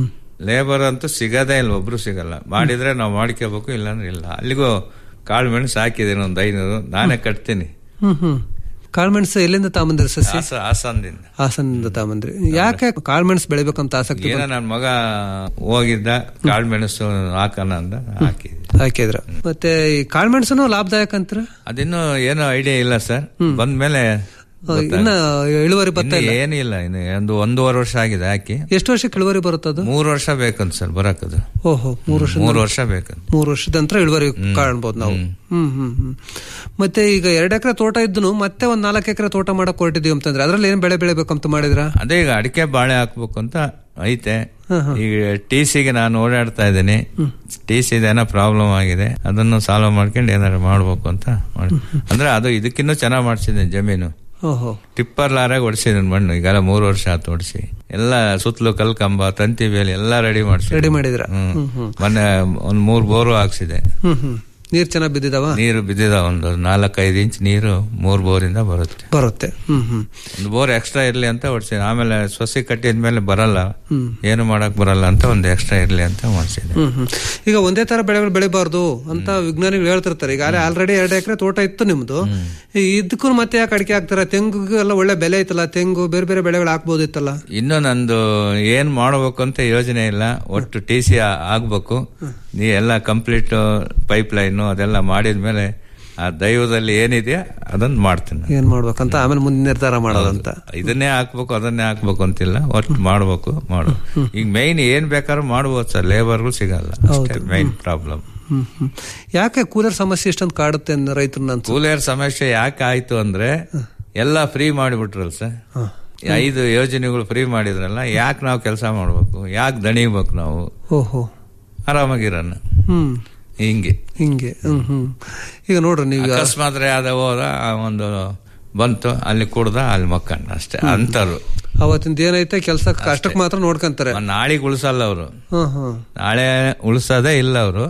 ಲೇಬರ್ ಅಂತೂ ಸಿಗದೇ ಇಲ್ಲ ಒಬ್ರು ಸಿಗಲ್ಲ ಮಾಡಿದ್ರೆ ನಾವು ಮಾಡ್ಕೋಬೇಕು ಇಲ್ಲಾಂದ್ರೆ ಇಲ್ಲ ಅಲ್ಲಿಗೂ ಕಾಳು ಮೆಣಸು ಹಾಕಿದ್ದೀನಿ ಒಂದು ಐನೂರು ನಾನೇ ಕಟ್ತೀನಿ ಹ್ಮ್ ಹ್ಮ್ ಕಾಳುಮೆಣಸು ಎಲ್ಲಿಂದ ತಾಂಬಂದ್ರಿ ಸಸಿ ಆಸ ಆಸನದಿಂದ ಹಾಸನದಿಂದ ತಾಂಬಂದ್ರಿ ಯಾಕೆ ಕಾಳುಮೆಣಸು ಬೆಳಿಬೇಕಂತ ಆಸಕ್ತಿ ಏನೋ ನನ್ನ ಮಗ ಹೋಗಿದ್ದ ಕಾಳು ಮೆಣಸು ಹಾಕೋಣ ಅಂದ ಹಾಕಿದ್ವಿ ಹಾಕಿದ್ರ ಮತ್ತೆ ಈ ಕಾಳುಮೆಣಸು ಲಾಭದಾಯಕ ಅಂತೀರ ಅದಿನ್ನೂ ಏನೋ ಐಡಿಯಾ ಇಲ್ಲ ಸರ್ ಬಂದ್ಮೇಲೆ ಇನ್ನ ಇಳುವರಿ ಬರ್ತಾ ಇನ್ನು ಇಲ್ಲ ಏನಿಲ್ಲ ಇನ್ನು ಒಂದು ಒಂದೂವರೆ ವರ್ಷ ಆಗಿದೆ ಹಾಕಿ ಎಷ್ಟು ವರ್ಷಕ್ಕೆ ಇಳುವರಿ ಬರುತ್ತದು ಮೂರು ವರ್ಷ ಬೇಕಂತ ಸರ್ ಬರಕದು ಓಹೋ ಮೂರು ವರ್ಷ ಮೂರು ವರ್ಷ ಬೇಕಂತ ಮೂರು ವರ್ಷದ ನಂತರ ಇಳುವರಿ ಕಾಣ್ಬೋದು ನಾವು ಹ್ಮ್ ಹ್ಮ್ ಹ್ಮ್ ಮತ್ತೆ ಈಗ ಎರಡ್ ಎಕರೆ ತೋಟ ಇದ್ದು ಮತ್ತೆ ಒಂದ್ ನಾಲ್ಕು ಎಕರೆ ತೋಟ ಮಾಡಕ್ ಹೊರಟಿದೀವಿ ಅಂತಂದ್ರೆ ಅದ್ರಲ್ಲಿ ಏನ್ ಬೆಳೆ ಬೆಳಿಬೇಕಂತ ಮಾಡಿದ್ರ ಅದೇ ಈಗ ಅಡಿಕೆ ಬಾಳೆ ಹಾಕ್ಬೇಕು ಅಂತ ಐತೆ ಈಗ ಟಿ ಸಿಗೆ ನಾನು ಓಡಾಡ್ತಾ ಇದ್ದೀನಿ ಟಿ ಸಿ ಏನೋ ಪ್ರಾಬ್ಲಮ್ ಆಗಿದೆ ಅದನ್ನು ಸಾಲ್ವ್ ಮಾಡ್ಕೊಂಡು ಏನಾದ್ರು ಮಾಡ್ಬೇಕು ಅಂತ ಮಾಡಿ ಅಂದ್ರೆ ಅದು ಇದಕ್ಕಿನ್ನೂ ಚೆನ್ನಾಗಿ ಮಾಡ್ಸಿದ್ದೀನಿ ಜಮೀನು ಓಹೋ ಟಿಪ್ಪರ್ ಲಾರಾಗ ಹೊಡ್ಸಿದ್ದೀನಿ ಮಣ್ಣು ಈಗೆಲ್ಲ ಮೂರು ವರ್ಷ ಆತು ಹೊಡ್ಸಿ ಎಲ್ಲ ಸುತ್ತಲೂ ಕಲ್ಕಂಬ ತಂತಿ ಬೇಲಿ ಎಲ್ಲ ರೆಡಿ ಮಾಡ್ಸಿ ರೆಡಿ ಮಾಡಿದ್ರ ಹ್ಮ್ ಮೊನ್ನೆ ಒಂದ್ ಮೂರ್ ಬೋರು ಹಾಕ್ಸಿದೆ ಹ್ಮ್ ಹ್ಮ್ ನೀರ್ ಚೆನ್ನಾಗ್ ಬಿದ್ದಿದಾವ ನೀರು ಬಿದ್ದಿದ ಒಂದು ನಾಲ್ಕೈದು ಇಂಚ್ ನೀರು ಮೂರ್ ಬೋರಿಂದ ಬರುತ್ತೆ ಬರುತ್ತೆ ಹ್ಮ್ ಹ್ಮ್ ಒಂದು ಬೋರ್ ಎಕ್ಸ್ಟ್ರಾ ಇರ್ಲಿ ಅಂತ ಹೊಡ್ಸಿದೆ ಆಮೇಲೆ ಸೊಸಿ ಕಟ್ಟಿದ ಮೇಲೆ ಬರಲ್ಲ ಹ್ಮ್. ಏನು ಮಾಡಕ್ ಬರಲ್ಲ ಅಂತ ಒಂದು ಎಕ್ಸ್ಟ್ರಾ ಇರ್ಲಿ ಅಂತ ಮಾಡ್ಸಿದೆ ಹ್ಮ್ ಹ್ಮ್ ಈಗ ಒಂದೇ ತರ ಬೆಳೆಗಳು ಬೆಳಿಬಾರ್ದು ಅಂತ ವಿಜ್ಞಾನಿಗಳು ಹೇಳ್ತಿರ್ತಾರೆ ಈಗ ಆಲ್ರೆಡಿ ಎರಡು ಎಕರೆ ತೋಟ ಇತ್ತು ನಿಮ್ದು ಈ ಇದಕ್ಕೂ ಮತ್ತೆ ಯಾಕೆ ಅಡಿಕೆ ಹಾಕ್ತಾರ ತೆಂಗಿಗೂ ಎಲ್ಲ ಒಳ್ಳೆ ಬೆಲೆ ಐತಲ್ಲ ತೆಂಗು ಬೇರೆ ಬೇರೆ ಬೆಳೆಗಳು ಹಾಕ್ಬೋದಿತ್ತಲ್ಲ ಇನ್ನು ನಂದು ಏನ್ ಮಾಡ್ಬೇಕು ಅಂತ ಯೋಜನೆ ಇಲ್ಲ ಒಟ್ಟು ಟಿ ಸಿ ಆಗ್ಬೇಕು ನೀ ಎಲ್ಲ ಕಂಪ್ಲೀಟ್ ಪೈಪ್ ಲೈನ್ ಅದೆಲ್ಲ ಮಾಡಿದ್ಮೇಲೆ ಆ ದೈವದಲ್ಲಿ ಏನಿದೆಯಾ ಅದನ್ನ ಮಾಡ್ತೀನಿ ಏನ್ ಮಾಡ್ಬೇಕಂತ ಆಮೇಲೆ ಮುಂದೆ ನಿರ್ಧಾರ ಮಾಡೋದಂತ ಇದನ್ನೇ ಹಾಕ್ಬೇಕು ಅದನ್ನೇ ಹಾಕ್ಬೇಕು ಅಂತಿಲ್ಲ ಒಟ್ಟು ಮಾಡ್ಬೇಕು ಮಾಡು ಈಗ ಮೈನ್ ಏನ್ ಬೇಕಾದ್ರೂ ಮಾಡ್ಬೋದು ಸರ್ ಲೇಬರ್ಗಳು ಸಿಗಲ್ಲ ಅಷ್ಟೇ ಮೈನ್ ಪ್ರಾಬ್ಲಮ್ ಹ್ಮ್ ಹ್ಮ್ ಯಾಕೆ ಕೂಲರ್ ಸಮಸ್ಯೆ ಇಷ್ಟೊಂದು ಕಾಡುತ್ತೆ ರೈತರನ್ನ ಅಂತ ಕೂಲಿಯರ್ ಸಮಸ್ಯೆ ಯಾಕೆ ಆಯ್ತು ಅಂದ್ರೆ ಎಲ್ಲ ಫ್ರೀ ಮಾಡಿಬಿಟ್ರಲ್ಲ ಸರ್ ಈ ಐದು ಯೋಜನೆಗಳು ಫ್ರೀ ಮಾಡಿದ್ರಲ್ಲ ಯಾಕೆ ನಾವು ಕೆಲಸ ಮಾಡ್ಬೇಕು ಯಾಕೆ ದಣಿಬೇಕು ನಾವು ಓಹೋ ಆರಾಮಾಗಿರೋಣ ಹ್ಮ್ ಹಿಂಗೆ ಹಿಂಗೆ ಹ್ಮ್ ಹ್ಮ್ ಈಗ ನೋಡ್ರಿ ನೀವು ಅಕಸ್ಮಾತ್ ಯಾವ್ದ ಹೋದ ಆ ಒಂದು ಬಂತು ಅಲ್ಲಿ ಕುಡ್ದ ಅಲ್ಲಿ ಮಕ್ಕಂಡ ಅಷ್ಟೇ ಅಂತರು ಅವತ್ತಿಂದ ಏನೈತೆ ಕೆಲಸ ಅಷ್ಟಕ್ಕೆ ಮಾತ್ರ ನೋಡ್ಕೊಂತಾರೆ ನಾಳೆಗೆ ಉಳಿಸಲ್ಲ ಅವರು ಹ್ಮ್ ಹ್ಮ್ ನಾಳೆ ಉಳಿಸೋದೇ ಇಲ್ಲ ಅವರು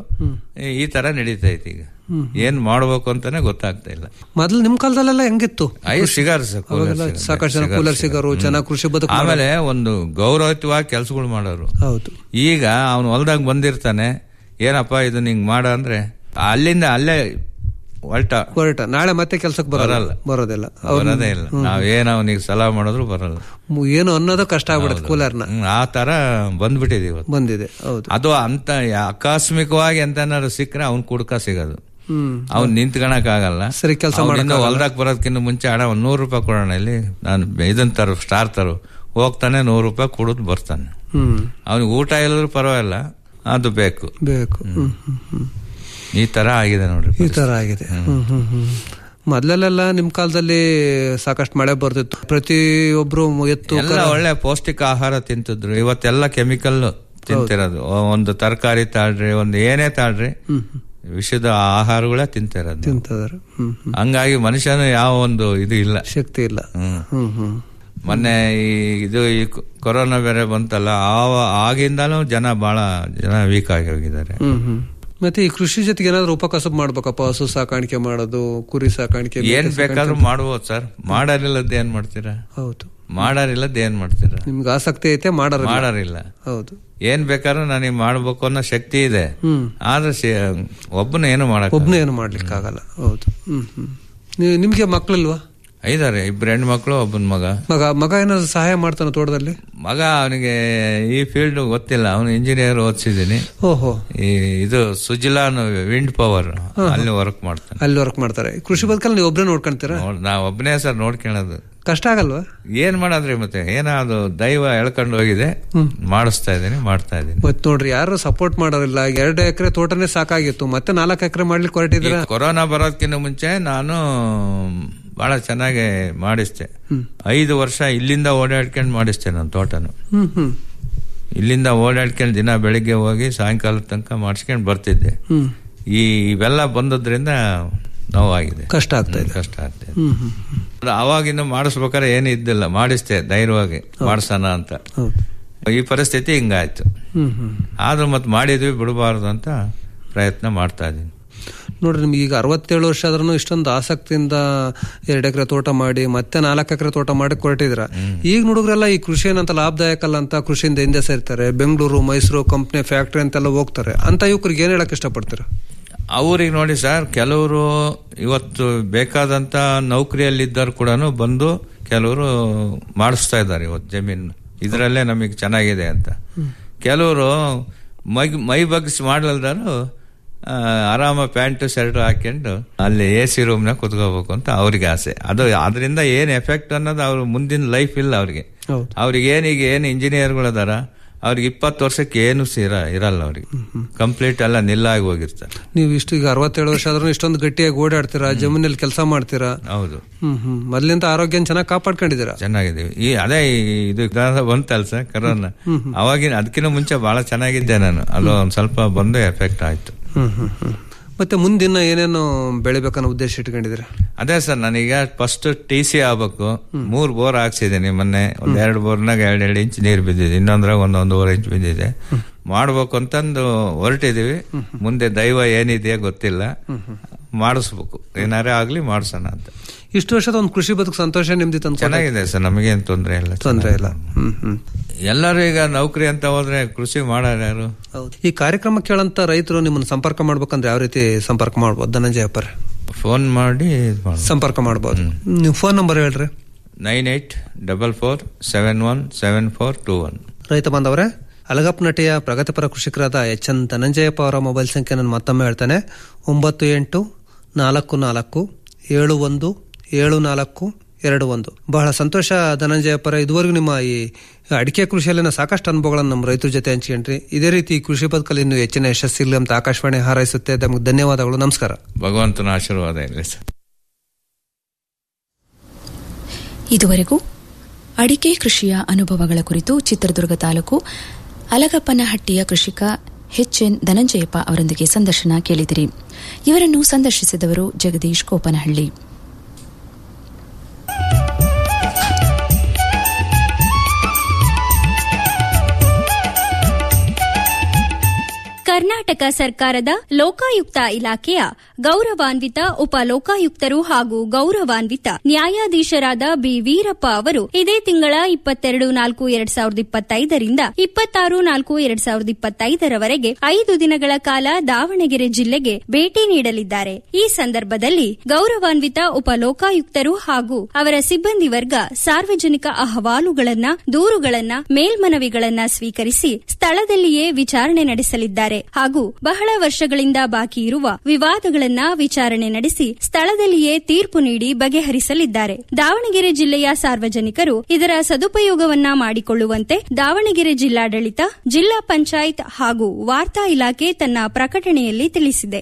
ಈ ತರ ನಡೀತೈತಿ ಈಗ ಏನ್ ಮಾಡ್ಬೇಕು ಅಂತಾನೆ ಗೊತ್ತಾಗ್ತಾ ಇಲ್ಲ ಮೊದ್ಲು ನಿಮ್ ಕಾಲದಲ್ಲೆಲ್ಲ ಹೆಂಗಿತ್ತು ಐದು ಸಿಗಾರ್ ಸರ್ ಕೂಲರ್ ಅವಾಗೆಲ್ಲ ಸಿಗಾರ್. ಸಾಕಷ್ಟು ಜನ ಸಿಗಾರ್ ಕೂಲರ್ ಸಿಗಾರ್. ಸಿಗರು ಹ್ಮ್. ಚೆನ್ನಾಗಿ ಕೃಷಿ ಬದುಕು ಆಮೇಲೆ ಒಂದು ಗೌರವಯುತವಾಗಿ ಕೆಲ್ಸಗಳು ಮಾಡೋರು ಹೌದು ಈಗ ಅವನು ಹೊಲ್ದಾಗ ಬಂದಿರ್ತಾನೆ ಏನಪ್ಪ ಇದು ನಿಂಗ್ ಮಾಡ ಅಂದ್ರೆ ಅಲ್ಲಿಂದ ಅಲ್ಲೇ ಹೊಲ್ಟ ಹೊರಟ ನಾಳೆ ಮತ್ತೆ ಕೆಲ್ಸಕ್ಕೆ ಬರಲ್ಲ ಬರಲ್ಲ. ಬರೋದಿಲ್ಲ ಬರೋದೇ ಇಲ್ಲ ನಾವೇನ್ ಅವನಿಗೆ ಸಲಹೆ ಮಾಡಿದ್ರು ಬರಲ್ಲ ಮು- ಏನು ಅನ್ನೋದು ಕಷ್ಟ ಆಗ್ಬಿಡುತ್ತೆ ಕೂಲರ್ನ ಹ್ಮ್, ಆ ತರ ಬಂದ್ಬಿಟ್ಟಿದೆ ಇವತ್ತು ಬಂದಿದೆ ಹೌದು ಅದು ಅಂತ ಆಕಸ್ಮಿಕವಾಗಿ ಎಂತನಾದ್ರು ಸಿಕ್ಕರೆ ಅವ್ನ್ ಕುಡ್ಕ ಸಿಗೋದು ಹ್ಮ್ ಅವ್ನ್ ನಿಂತ್ಕೊಳಕ್ ಆಗಲ್ಲ ಸರಿ ಕೆಲ್ಸ ಮಾಡಕ್ಕಾಗಲ್ಲ. ಹೊಲ್ದಾಗ ಬರೋದಕ್ಕಿಂತ ಮುಂಚೆ ಹಣ ಒಂದ್ ನೂರು ರೂಪಾಯಿ ಕೊಡೋಣ ಇಲ್ಲಿ ನಾನು ಇದನ್ ತರು ಸ್ಟಾರ್ ತರು ಹೋಗ್ತಾನೆ ನೂರು ರೂಪಾಯಿ ಕುಡಿದು ಬರ್ತಾನೆ ಹ್ಮ್ ಅವ್ನಿಗೆ ಊಟ ಇಲ್ಲದ್ರು ಪರವಾಗಿಲ್ಲ ಅದು ಬೇಕು ಬೇಕು ಹ್ಮ್ ಹ್ಮ್ ಹ್ಮ್ ಈ ತರ ಆಗಿದೆ ನೋಡ್ರಿ ಈ ತರ ಆಗಿದೆ ಹ್ಮ್ ಹ್ಮ್ ಹ್ಮ್ ಮೊದ್ಲೆಲ್ಲ ನಿಮ್ ಕಾಲದಲ್ಲಿ ಸಾಕಷ್ಟು ಮಳೆ ಬರ್ತಿತ್ತು ಪ್ರತಿಯೊಬ್ರು ಎತ್ತು ಎಲ್ಲ ಒಳ್ಳೆ ಪೌಷ್ಟಿಕ ಆಹಾರ ತಿಂತಿದ್ರು ಇವತ್ತೆಲ್ಲ ಕೆಮಿಕಲ್ ತಿಂತಿರೋದು ಒಂದು ತರಕಾರಿ ತಾಳ್ರಿ ಒಂದು ಏನೇ ತಾಳ್ರಿ ವಿಷದ ಆಹಾರಗಳೇ ತಿಂತಿರೋದು ತಿಂತದಾರೆ ಹ್ಮ್ ಹ್ಮ್ ಹಂಗಾಗಿ ಮನುಷ್ಯನು ಯಾವ ಒಂದು ಇದು ಇಲ್ಲ ಶಕ್ತಿ ಇಲ್ಲ ಹ್ಮ್ ಹ್ಮ್ ಹ್ಮ್ ಮೊನ್ನೆ ಈ ಇದು ಈ ಕೊರೋನಾ ಬೇರೆ ಬಂತಲ್ಲ ಆವ ಆಗಿಂದಲೂ ಜನ ಬಹಳ ಜನ ವೀಕ್ ಆಗಿ ಹೋಗಿದ್ದಾರೆ ಹ್ಮ್ ಹ್ಮ್ ಮತ್ತೆ ಈ ಕೃಷಿ ಜೊತೆಗೆ ಏನಾದ್ರು ಉಪಕಸಬ್ ಮಾಡ್ಬೇಕಪ್ಪ ಹಸು ಸಾಕಾಣಿಕೆ ಮಾಡೋದು ಕುರಿ ಸಾಕಾಣಿಕೆ ಮೇಕೆ ಏನ್ ಸಾಕಾಣಿಕೆ? ಬೇಕಾದ್ರೂ ಮಾಡ್ಬೋದು ಸರ್ ಮಾಡಾರಿಲ್ಲದ ಏನ್ ಮಾಡ್ತೀರಾ ಹೌದು ಮಾಡಾರಿಲ್ಲದ ಏನ್ ಮಾಡ್ತೀರಾ ನಿಮ್ಗೆ ಆಸಕ್ತಿ ಐತೆ ಮಾಡಾರ ಮಾಡಾರಿಲ್ಲ ಹೌದು ಏನ್ ಬೇಕಾದ್ರೂ ನನಗೆ ಮಾಡ್ಬೇಕು ಅನ್ನೋ ಶಕ್ತಿ ಇದೆ ಹ್ಮ್ ಆದ್ರೆ ಸಿ- ಒಬ್ಬನು ಏನು ಮಾಡಕ್ ಒಬ್ನೇ ಏನು ಮಾಡ್ಲಿಕ್ಕೆ ಆಗಲ್ಲ ಹೌದು ಹ್ಮ್ ಹ್ಮ್ ನೀ- ನಿಮ್ಗೆ ಮಕ್ಳಿಲ್ವಾ ಐದಾರೆ ಇಬ್ರು ಹೆಣ್ಮಕ್ಳು ಒಬ್ಬನ ಮಗ ಮಗ ಮಗ ಏನಾದ್ರು ಸಹಾಯ ಮಾಡ್ತಾನ ತೋಟದಲ್ಲಿ ಮಗ ಅವನಿಗೆ ಈ ಫೀಲ್ಡ್ ಗೊತ್ತಿಲ್ಲ ಅವನು ಇಂಜಿನಿಯರ್ ಓದಿಸಿದೀನಿ ಓಹೋ ಈ ಇದು ಸುಜಿಲಾನ್ ವಿಂಡ್ ಪವರ್ ಅಲ್ಲಿ ವರ್ಕ್ ಮಾಡ್ತಾನೆ ಅಲ್ಲಿ ವರ್ಕ್ ಮಾಡ್ತಾರೆ ಕೃಷಿ ಬದುಕಲ್ಲಿ ನೀವು ಒಬ್ರೇ ನೋಡ್ಕೊಂತೀರಾ ನೋಡ್- ನಾ ಒಬ್ಬನೇ ಸರ್ ನೋಡ್ಕೊಳ್ಳೋದು ಕಷ್ಟ ಆಗಲ್ವಾ ಏನ್ ಮಾಡಾದ್ರಿ ಮತ್ತೆ ಏನಾದ್ರು ದೈವ ಎಳ್ಕೊಂಡು ಹೋಗಿದೆ ಮಾಡಿಸ್ತಾ ಇದ್ದೀನಿ ಮಾಡ್ತಾ ಇದ್ದೀನಿ ಮತ್ ನೋಡ್ರಿ ಯಾರು ಸಪೋರ್ಟ್ ಮಾಡೋರಿಲ್ಲ ಎರಡು ಎಕರೆ ತೋಟನೇ ಸಾಕಾಗಿತ್ತು ಮತ್ತೆ ನಾಲ್ಕು ಎಕರೆ ಮಾಡ್ಲಿಕ್ಕೆ ಹೊರಟಿದ್ರ ಈ ಕೊರೋನಾ ಬರೋದಕ್ಕಿಂತ ಮುಂಚೆ ನಾನು ಬಹಳ ಚೆನ್ನಾಗಿ ಮಾಡಿಸ್ತೆ ಐದು ವರ್ಷ ಇಲ್ಲಿಂದ ಓಡಾಡ್ಕೊಂಡು ಮಾಡಿಸ್ತೆ ನಾನು ತೋಟನು ಹ್ಮ್ ಹ್ಮ್ ಇಲ್ಲಿಂದ ಓಡಾಡ್ಕೊಂಡು ದಿನ ಬೆಳಿಗ್ಗೆ ಹೋಗಿ ಸಾಯಂಕಾಲ ತನಕ ಮಾಡಿಸ್ಕೊಂಡು ಬರ್ತಿದ್ದೆ ಹ್ಮ್ ಈ ಇವೆಲ್ಲ ಬಂದದ್ರಿಂದ ನೋವಾಗಿದೆ ಕಷ್ಟ ಆಗ್ತಾ ಇದೆ ಕಷ್ಟ ಆಗ್ತಾ ಇದೆ ಹ್ಮ್ ಹ್ಮ್ ಅದು ಅವಾಗಿನ್ನು ಮಾಡಿಸ್ಬೇಕಾದ್ರೆ ಏನು ಇದ್ದಿಲ್ಲ ಮಾಡಿಸ್ತೆ ಧೈರ್ಯವಾಗಿ ಮಾಡ್ಸೋಣ ಅಂತ ಈ ಪರಿಸ್ಥಿತಿ ಹಿಂಗಾಯ್ತು ಹ್ಮ್ ಹ್ಮ್ ಆದ್ರೂ ಮತ್ತೆ ಮಾಡಿದ್ವಿ ಬಿಡಬಾರ್ದು ಅಂತ ಪ್ರಯತ್ನ ಮಾಡ್ತಾ ಇದೀನಿ ನೋಡ್ರಿ ನಿಮ್ಗೆ ಈಗ ಅರವತ್ತೇಳು ವರ್ಷ ಆದ್ರೂ ಇಷ್ಟೊಂದು ಆಸಕ್ತಿಯಿಂದ ಎರಡು ಎಕರೆ ತೋಟ ಮಾಡಿ ಮತ್ತೆ ನಾಲ್ಕು ಎಕರೆ ತೋಟ ಮಾಡಿ ಕೊಟ್ಟಿದ್ರ ಈಗ ಹುಡುಗರೆಲ್ಲ ಈ ಕೃಷಿ ಏನಂತ ಲಾಭದಾಯಕ ಅಲ್ಲ ಅಂತ ಕೃಷಿಯಿಂದ ಹಿಂದೆ ಸೇರ್ತಾರೆ ಬೆಂಗಳೂರು ಮೈಸೂರು ಕಂಪ್ನಿ ಫ್ಯಾಕ್ಟ್ರಿ ಅಂತೆಲ್ಲ ಹೋಗ್ತಾರೆ ಅಂತ ಯುವಕರಿಗೆ ಏನ್ ಹೇಳಕ್ ಇಷ್ಟಪಡ್ತೀರ ಅವ್ರಿಗೆ ನೋಡಿ ಸರ್ ಕೆಲವರು ಇವತ್ತು ಬೇಕಾದಂತ ನೌಕರಿಯಲ್ಲಿದ್ದರು ಕೂಡ ಬಂದು ಕೆಲವರು ಮಾಡಿಸ್ತಾ ಇದ್ದಾರೆ ಇವತ್ತು ಜಮೀನು ಇದರಲ್ಲೇ ನಮಗೆ ಚೆನ್ನಾಗಿದೆ ಅಂತ ಕೆಲವರು ಮೈ ಮೈ ಬಗ್ಸ್ ಮಾಡಲ್ದಾರು ಆರಾಮ ಪ್ಯಾಂಟ್ ಶರ್ಟ್ ಹಾಕೊಂಡು ಅಲ್ಲಿ ಎ ಸಿ ರೂಮ್ನಾಗ ಕುತ್ಕೋಬೇಕು ಅಂತ ಅವ್ರಿಗೆ ಆಸೆ ಅದು ಅದರಿಂದ ಏನ್ ಎಫೆಕ್ಟ್ ಅನ್ನೋದು ಅವ್ರ ಮುಂದಿನ ಲೈಫ್ ಇಲ್ಲ ಅವ್ರಿಗೆ ಹೌದು. ಅವ್ರಿಗೆ ಏನೀಗ ಏನು ಇಂಜಿನಿಯರ್ಗಳು ಅದಾರ ಅವ್ರಿಗೆ ಇಪ್ಪತ್ತು ವರ್ಷಕ್ಕೆ ಏನು ಸಿರ ಇರಲ್ಲ ಅವ್ರಿಗೆ ಕಂಪ್ಲೀಟ್ ಎಲ್ಲ ನಿಲ್ಲಾಗಿ ಹೋಗಿರ್ತಾರೆ ನೀವು ಇಷ್ಟು ಈಗ ಅರವತ್ತೇಳು ವರ್ಷ ಆದ್ರೂ ಇಷ್ಟೊಂದು ಗಟ್ಟಿಯಾಗಿ ಓಡಾಡ್ತೀರಾ ಜಮೀನಲ್ಲಿ ಕೆಲಸ ಮಾಡ್ತೀರಾ ಹೌದು ಹ್ಮ್ ಹ್ಮ್ ಮೊದ್ಲಿಂದ ಆರೋಗ್ಯನ ಚೆನ್ನಾಗಿ ಕಾಪಾಡ್ಕೊಂಡಿದ್ದೀರಾ ಚೆನ್ನಾಗಿದ್ದೀವಿ ಈ ಅದೇ ಈ- ಇದು ಇದಾದ ಬಂತಲ್ಲ ಸರ್ ಕರೋನಾ ಅವಾಗಿನ ಅದಕ್ಕಿಂತ ಮುಂಚೆ ಬಹಳ ಚೆನ್ನಾಗಿದ್ದೆ ನಾನು ಅದು ಒಂದ್ ಸ್ವಲ್ಪ ಬಂದು ಎಫೆಕ್ಟ್ ಆಯ್ತು ಹ್ಮ್ ಹ್ಮ್ ಹ್ಮ್ ಮತ್ತೆ ಮುಂದಿನ ಏನೇನು ಬೆಳಿಬೇಕನ್ನೋ ಉದ್ದೇಶ ಇಟ್ಕೊಂಡಿದ್ದೀರಾ ಅದೇ ಸರ್ ನಾನೀಗ ಫಸ್ಟ್ ಟಿ ಸಿ ಆಗ್ಬೇಕು ಮೂರ್ ಬೋರ್ ಹಾಕ್ಸಿದ್ದೀನಿ ಮೊನ್ನೆ ಒಂದ್ ಎರಡು ಬೋರ್ನಾಗ ಎರಡ್ ಎರಡು ಇಂಚ್ ನೀರ್ ಬಿದ್ದಿದೆ ಇನ್ನೊಂದ್ರಾಗ ಒಂದ್ ಒಂದೂವರೆ ಇಂಚ್ ಬಿದ್ದಿದೆ ಮಾಡ್ಬೇಕು ಅಂತಂದು ಹೊರಟಿದೀವಿ ಮುಂದೆ ದೈವ ಏನಿದೆಯೋ ಗೊತ್ತಿಲ್ಲ ಮಾಡಿಸ್ಬೇಕು ಏನಾರೇ ಆಗ್ಲಿ ಮಾಡ್ಸೋಣ ಅಂತ ಇಷ್ಟು ವರ್ಷದ ಒಂದು ಕೃಷಿ ಬದುಕು ಸಂತೋಷ ನಿಮ್ದಿ ತಂದು ಚೆನ್ನಾಗಿದೆ ಸರ್ ನಮಗೇನ್ ತೊಂದ್ರೆ ಇಲ್ಲ ತೊಂದ್ರೆ ಇಲ್ಲ ಹ್ಮ್ ಹ್ಮ್ ಎಲ್ಲರೂ ಈಗ ನೌಕರಿ ಅಂತ ಹೋದ್ರೆ ಕೃಷಿ ಮಾಡೋರು ಯಾರು ಈ ಕಾರ್ಯಕ್ರಮ ಕೇಳಂತ ರೈತರು ನಿಮ್ಮನ್ನ ಸಂಪರ್ಕ ಮಾಡ್ಬೇಕಂದ್ರೆ ಯಾವ ರೀತಿ ಸಂಪರ್ಕ ಮಾಡ್ಬೋದು ಧನಂಜಯ ಅಪ್ಪರ್ ಫೋನ್ ಮಾಡಿ ಇದ್ ಮಾಡ್ಬೋದು. ಸಂಪರ್ಕ ಮಾಡ್ಬೋದು ನೀವು ಫೋನ್ ನಂಬರ್ ಹೇಳ್ರಿ nine eight double four seven one seven four two one ರೈತ ಬಾಂಧವರೇ ಅಲಗಪ್ಪ ನಟಿಯ ಪ್ರಗತಿಪರ ಕೃಷಿಕರಾದ ಎಚ್ ಎನ್ ಧನಂಜಯಪ್ಪ ಅವರ ಮೊಬೈಲ್ ಸಂಖ್ಯೆ ನಾನು ಮತ್ತೊಮ್ಮೆ ಹೇಳ್ತಾನೆ ಒಂಬತ್ತು ಎಂಟು ನಾಲ್ಕು ನಾಲ್ಕು ಏಳು ಒಂದು ಏಳು ನಾಲ್ಕು ಎರಡು ಒಂದು ಬಹಳ ಸಂತೋಷ ಧನಂಜಯಪ್ಪರ ಇದುವರೆಗೂ ನಿಮ್ಮ ಈ ಅಡಿಕೆ ಕೃಷಿಯಲ್ಲಿನ ಸಾಕಷ್ಟು ಅನುಭವಗಳನ್ನು ನಮ್ಮ ರೈತರ ಜೊತೆ ಹಂಚ್ಕೊಂಡ್ರಿ ಇದೇ ರೀತಿ ಈ ಕೃಷಿ ಬದುಕಲ್ಲಿ ಇನ್ನೂ ಹೆಚ್ಚಿನ ಯಶಸ್ಸಿಲ್ಲ ಅಂತ ಆಕಾಶವಾಣಿ ಹಾರೈಸುತ್ತೆ ತಮಗೆ ಧನ್ಯವಾದಗಳು ನಮಸ್ಕಾರ ಭಗವಂತನ ಆಶೀರ್ವಾದ ಇರಲಿ ಸರ್ ಇದುವರೆಗೂ ಅಡಿಕೆ ಕೃಷಿಯ ಅನುಭವಗಳ ಕುರಿತು ಚಿತ್ರದುರ್ಗ ತಾಲೂಕು ಅಲಗಪ್ಪನಹಟ್ಟಿಯ ಕೃಷಿಕ ಎಚ್ ಎನ್ ಧನಂಜಯಪ್ಪ ಅವರೊಂದಿಗೆ ಸಂದರ್ಶನ ಕೇಳಿದಿರಿ ಇವರನ್ನು ಸಂದರ್ಶಿಸಿದವರು ಜಗದೀಶ್ ಕೋಪನಹಳ್ಳಿ ಕರ್ನಾಟಕ ಸರ್ಕಾರದ ಲೋಕಾಯುಕ್ತ ಇಲಾಖೆಯ ಗೌರವಾನ್ವಿತ ಉಪ ಲೋಕಾಯುಕ್ತರು ಹಾಗೂ ಗೌರವಾನ್ವಿತ ನ್ಯಾಯಾಧೀಶರಾದ ಬಿ ವೀರಪ್ಪ ಅವರು ಇದೇ ತಿಂಗಳ ಇಪ್ಪತ್ತೆರಡು ನಾಲ್ಕು ಎರಡ್ ಸಾವಿರದ ಇಪ್ಪತ್ತೈದರಿಂದ ಇಪ್ಪತ್ತಾರು ನಾಲ್ಕು ಎರಡ್ ಸಾವಿರದ ಇಪ್ಪತ್ತೈದರವರೆಗೆ ಐದು ದಿನಗಳ ಕಾಲ ದಾವಣಗೆರೆ ಜಿಲ್ಲೆಗೆ ಭೇಟಿ ನೀಡಲಿದ್ದಾರೆ ಈ ಸಂದರ್ಭದಲ್ಲಿ ಗೌರವಾನ್ವಿತ ಉಪ ಲೋಕಾಯುಕ್ತರು ಹಾಗೂ ಅವರ ಸಿಬ್ಬಂದಿ ವರ್ಗ ಸಾರ್ವಜನಿಕ ಅಹವಾಲುಗಳನ್ನ ದೂರುಗಳನ್ನ ಮೇಲ್ಮನವಿಗಳನ್ನ ಸ್ವೀಕರಿಸಿ ಸ್ಥಳದಲ್ಲಿಯೇ ವಿಚಾರಣೆ ನಡೆಸಲಿದ್ದಾರೆ ಹಾಗೂ ಬಹಳ ವರ್ಷಗಳಿಂದ ಬಾಕಿ ಇರುವ ವಿವಾದಗಳನ್ನ ವಿಚಾರಣೆ ನಡೆಸಿ ಸ್ಥಳದಲ್ಲಿಯೇ ತೀರ್ಪು ನೀಡಿ ಬಗೆಹರಿಸಲಿದ್ದಾರೆ ದಾವಣಗೆರೆ ಜಿಲ್ಲೆಯ ಸಾರ್ವಜನಿಕರು ಇದರ ಸದುಪಯೋಗವನ್ನ ಮಾಡಿಕೊಳ್ಳುವಂತೆ ದಾವಣಗೆರೆ ಜಿಲ್ಲಾಡಳಿತ ಜಿಲ್ಲಾ ಪಂಚಾಯತ್ ಹಾಗೂ ವಾರ್ತಾ ಇಲಾಖೆ ತನ್ನ ಪ್ರಕಟಣೆಯಲ್ಲಿ ತಿಳಿಸಿದೆ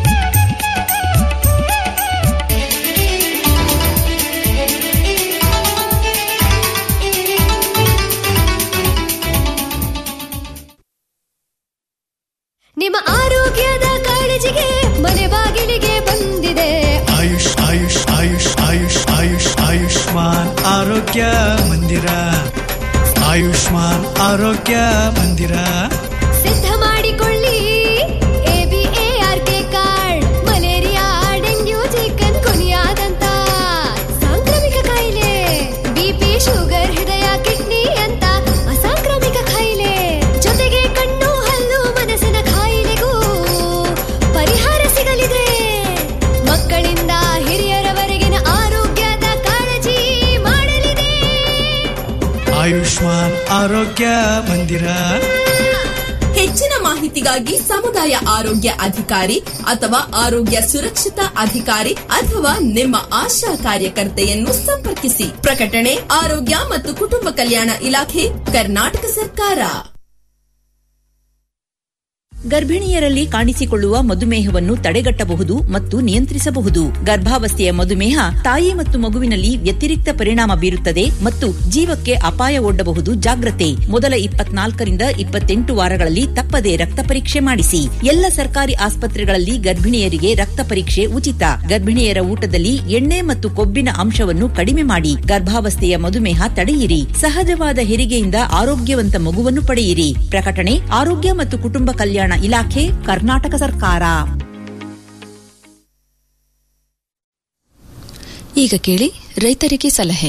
ನಿಮ್ಮ ಆರೋಗ್ಯದ ಕಾಳಜಿಗೆ ಮನೆ ಬಾಗಿಲಿಗೆ ಬಂದಿದೆ ಆಯುಷ್ ಆಯುಷ್ ಆಯುಷ್ ಆಯುಷ್ ಆಯುಷ್ ಆಯುಷ್ಮಾನ್ ಆರೋಗ್ಯ ಮಂದಿರ ಆಯುಷ್ಮಾನ್ ಆರೋಗ್ಯ ಮಂದಿರ ಸಿದ್ಧ ಮಾಡಿಕೊಳ್ಳಿ A B A R K card malaria dengue chicken ಕುನಿಯಾದಂತ ಸಾಂಕ್ರಾಮಿಕ ಕಾಯಿಲೆ ಬಿಪಿ ಶುಗರ್ ಹೃದಯ ಕಿಡ್ನಿ ಅಂತ ಅಸಾಂಕ್ರಾಮಿಕ ಕಾಯಿಲೆ ಜೊತೆಗೆ ಕಣ್ಣು ಹಲ್ಲು ಮನಸ್ಸಿನ ಕಾಯಿಲೆಗೂ ಪರಿಹಾರ ಸಿಗಲಿದೆ ಮಕ್ಕಳಿಂದ ಹಿರಿಯರವರೆಗಿನ ಆರೋಗ್ಯದ ಕಾಳಜಿ ಮಾಡಲಿದೆ ಆಯುಷ್ಮಾನ್ ಆರೋಗ್ಯ ಮಂದಿರ ಹೆಚ್ಚಿನ ಮಾಹಿತಿಗಾಗಿ ಸಮುದಾಯ ಆರೋಗ್ಯ ಅಧಿಕಾರಿ ಅಥವಾ ಆರೋಗ್ಯ ಸುರಕ್ಷತಾ ಅಧಿಕಾರಿ ಅಥವಾ ನಿಮ್ಮ ಆಶಾ ಕಾರ್ಯಕರ್ತೆಯನ್ನು ಸಂಪರ್ಕಿಸಿ ಪ್ರಕಟಣೆ ಆರೋಗ್ಯ ಮತ್ತು ಕುಟುಂಬ ಕಲ್ಯಾಣ ಇಲಾಖೆ ಕರ್ನಾಟಕ ಸರ್ಕಾರ ಗರ್ಭಿಣಿಯರಲ್ಲಿ ಕಾಣಿಸಿಕೊಳ್ಳುವ ಮಧುಮೇಹವನ್ನು ತಡೆಗಟ್ಟಬಹುದು ಮತ್ತು ನಿಯಂತ್ರಿಸಬಹುದು ಗರ್ಭಾವಸ್ಥೆಯ ಮಧುಮೇಹ ತಾಯಿ ಮತ್ತು ಮಗುವಿನಲ್ಲಿ ವ್ಯತಿರಿಕ್ತ ಪರಿಣಾಮ ಬೀರುತ್ತದೆ ಮತ್ತು ಜೀವಕ್ಕೆ ಅಪಾಯ ಒಡ್ಡಬಹುದು ಜಾಗ್ರತೆ ಮೊದಲ ಇಪ್ಪತ್ನಾಲ್ಕರಿಂದ ಇಪ್ಪತ್ತೆಂಟು ವಾರಗಳಲ್ಲಿ ತಪ್ಪದೆ ರಕ್ತ ಪರೀಕ್ಷೆ ಮಾಡಿಸಿ ಎಲ್ಲ ಸರ್ಕಾರಿ ಆಸ್ಪತ್ರೆಗಳಲ್ಲಿ ಗರ್ಭಿಣಿಯರಿಗೆ ರಕ್ತ ಪರೀಕ್ಷೆ ಉಚಿತ ಗರ್ಭಿಣಿಯರ ಊಟದಲ್ಲಿ ಎಣ್ಣೆ ಮತ್ತು ಕೊಬ್ಬಿನ ಅಂಶವನ್ನು ಕಡಿಮೆ ಮಾಡಿ ಗರ್ಭಾವಸ್ಥೆಯ ಮಧುಮೇಹ ತಡೆಯಿರಿ ಸಹಜವಾದ ಹೆರಿಗೆಯಿಂದ ಆರೋಗ್ಯವಂತ ಮಗುವನ್ನು ಪಡೆಯಿರಿ ಪ್ರಕಟಣೆ ಆರೋಗ್ಯ ಮತ್ತು ಕುಟುಂಬ ಕಲ್ಯಾಣ ಇಲಾಖೆ ಕರ್ನಾಟಕ ಸರ್ಕಾರ ಈಗ ಕೇಳಿ ರೈತರಿಗೆ ಸಲಹೆ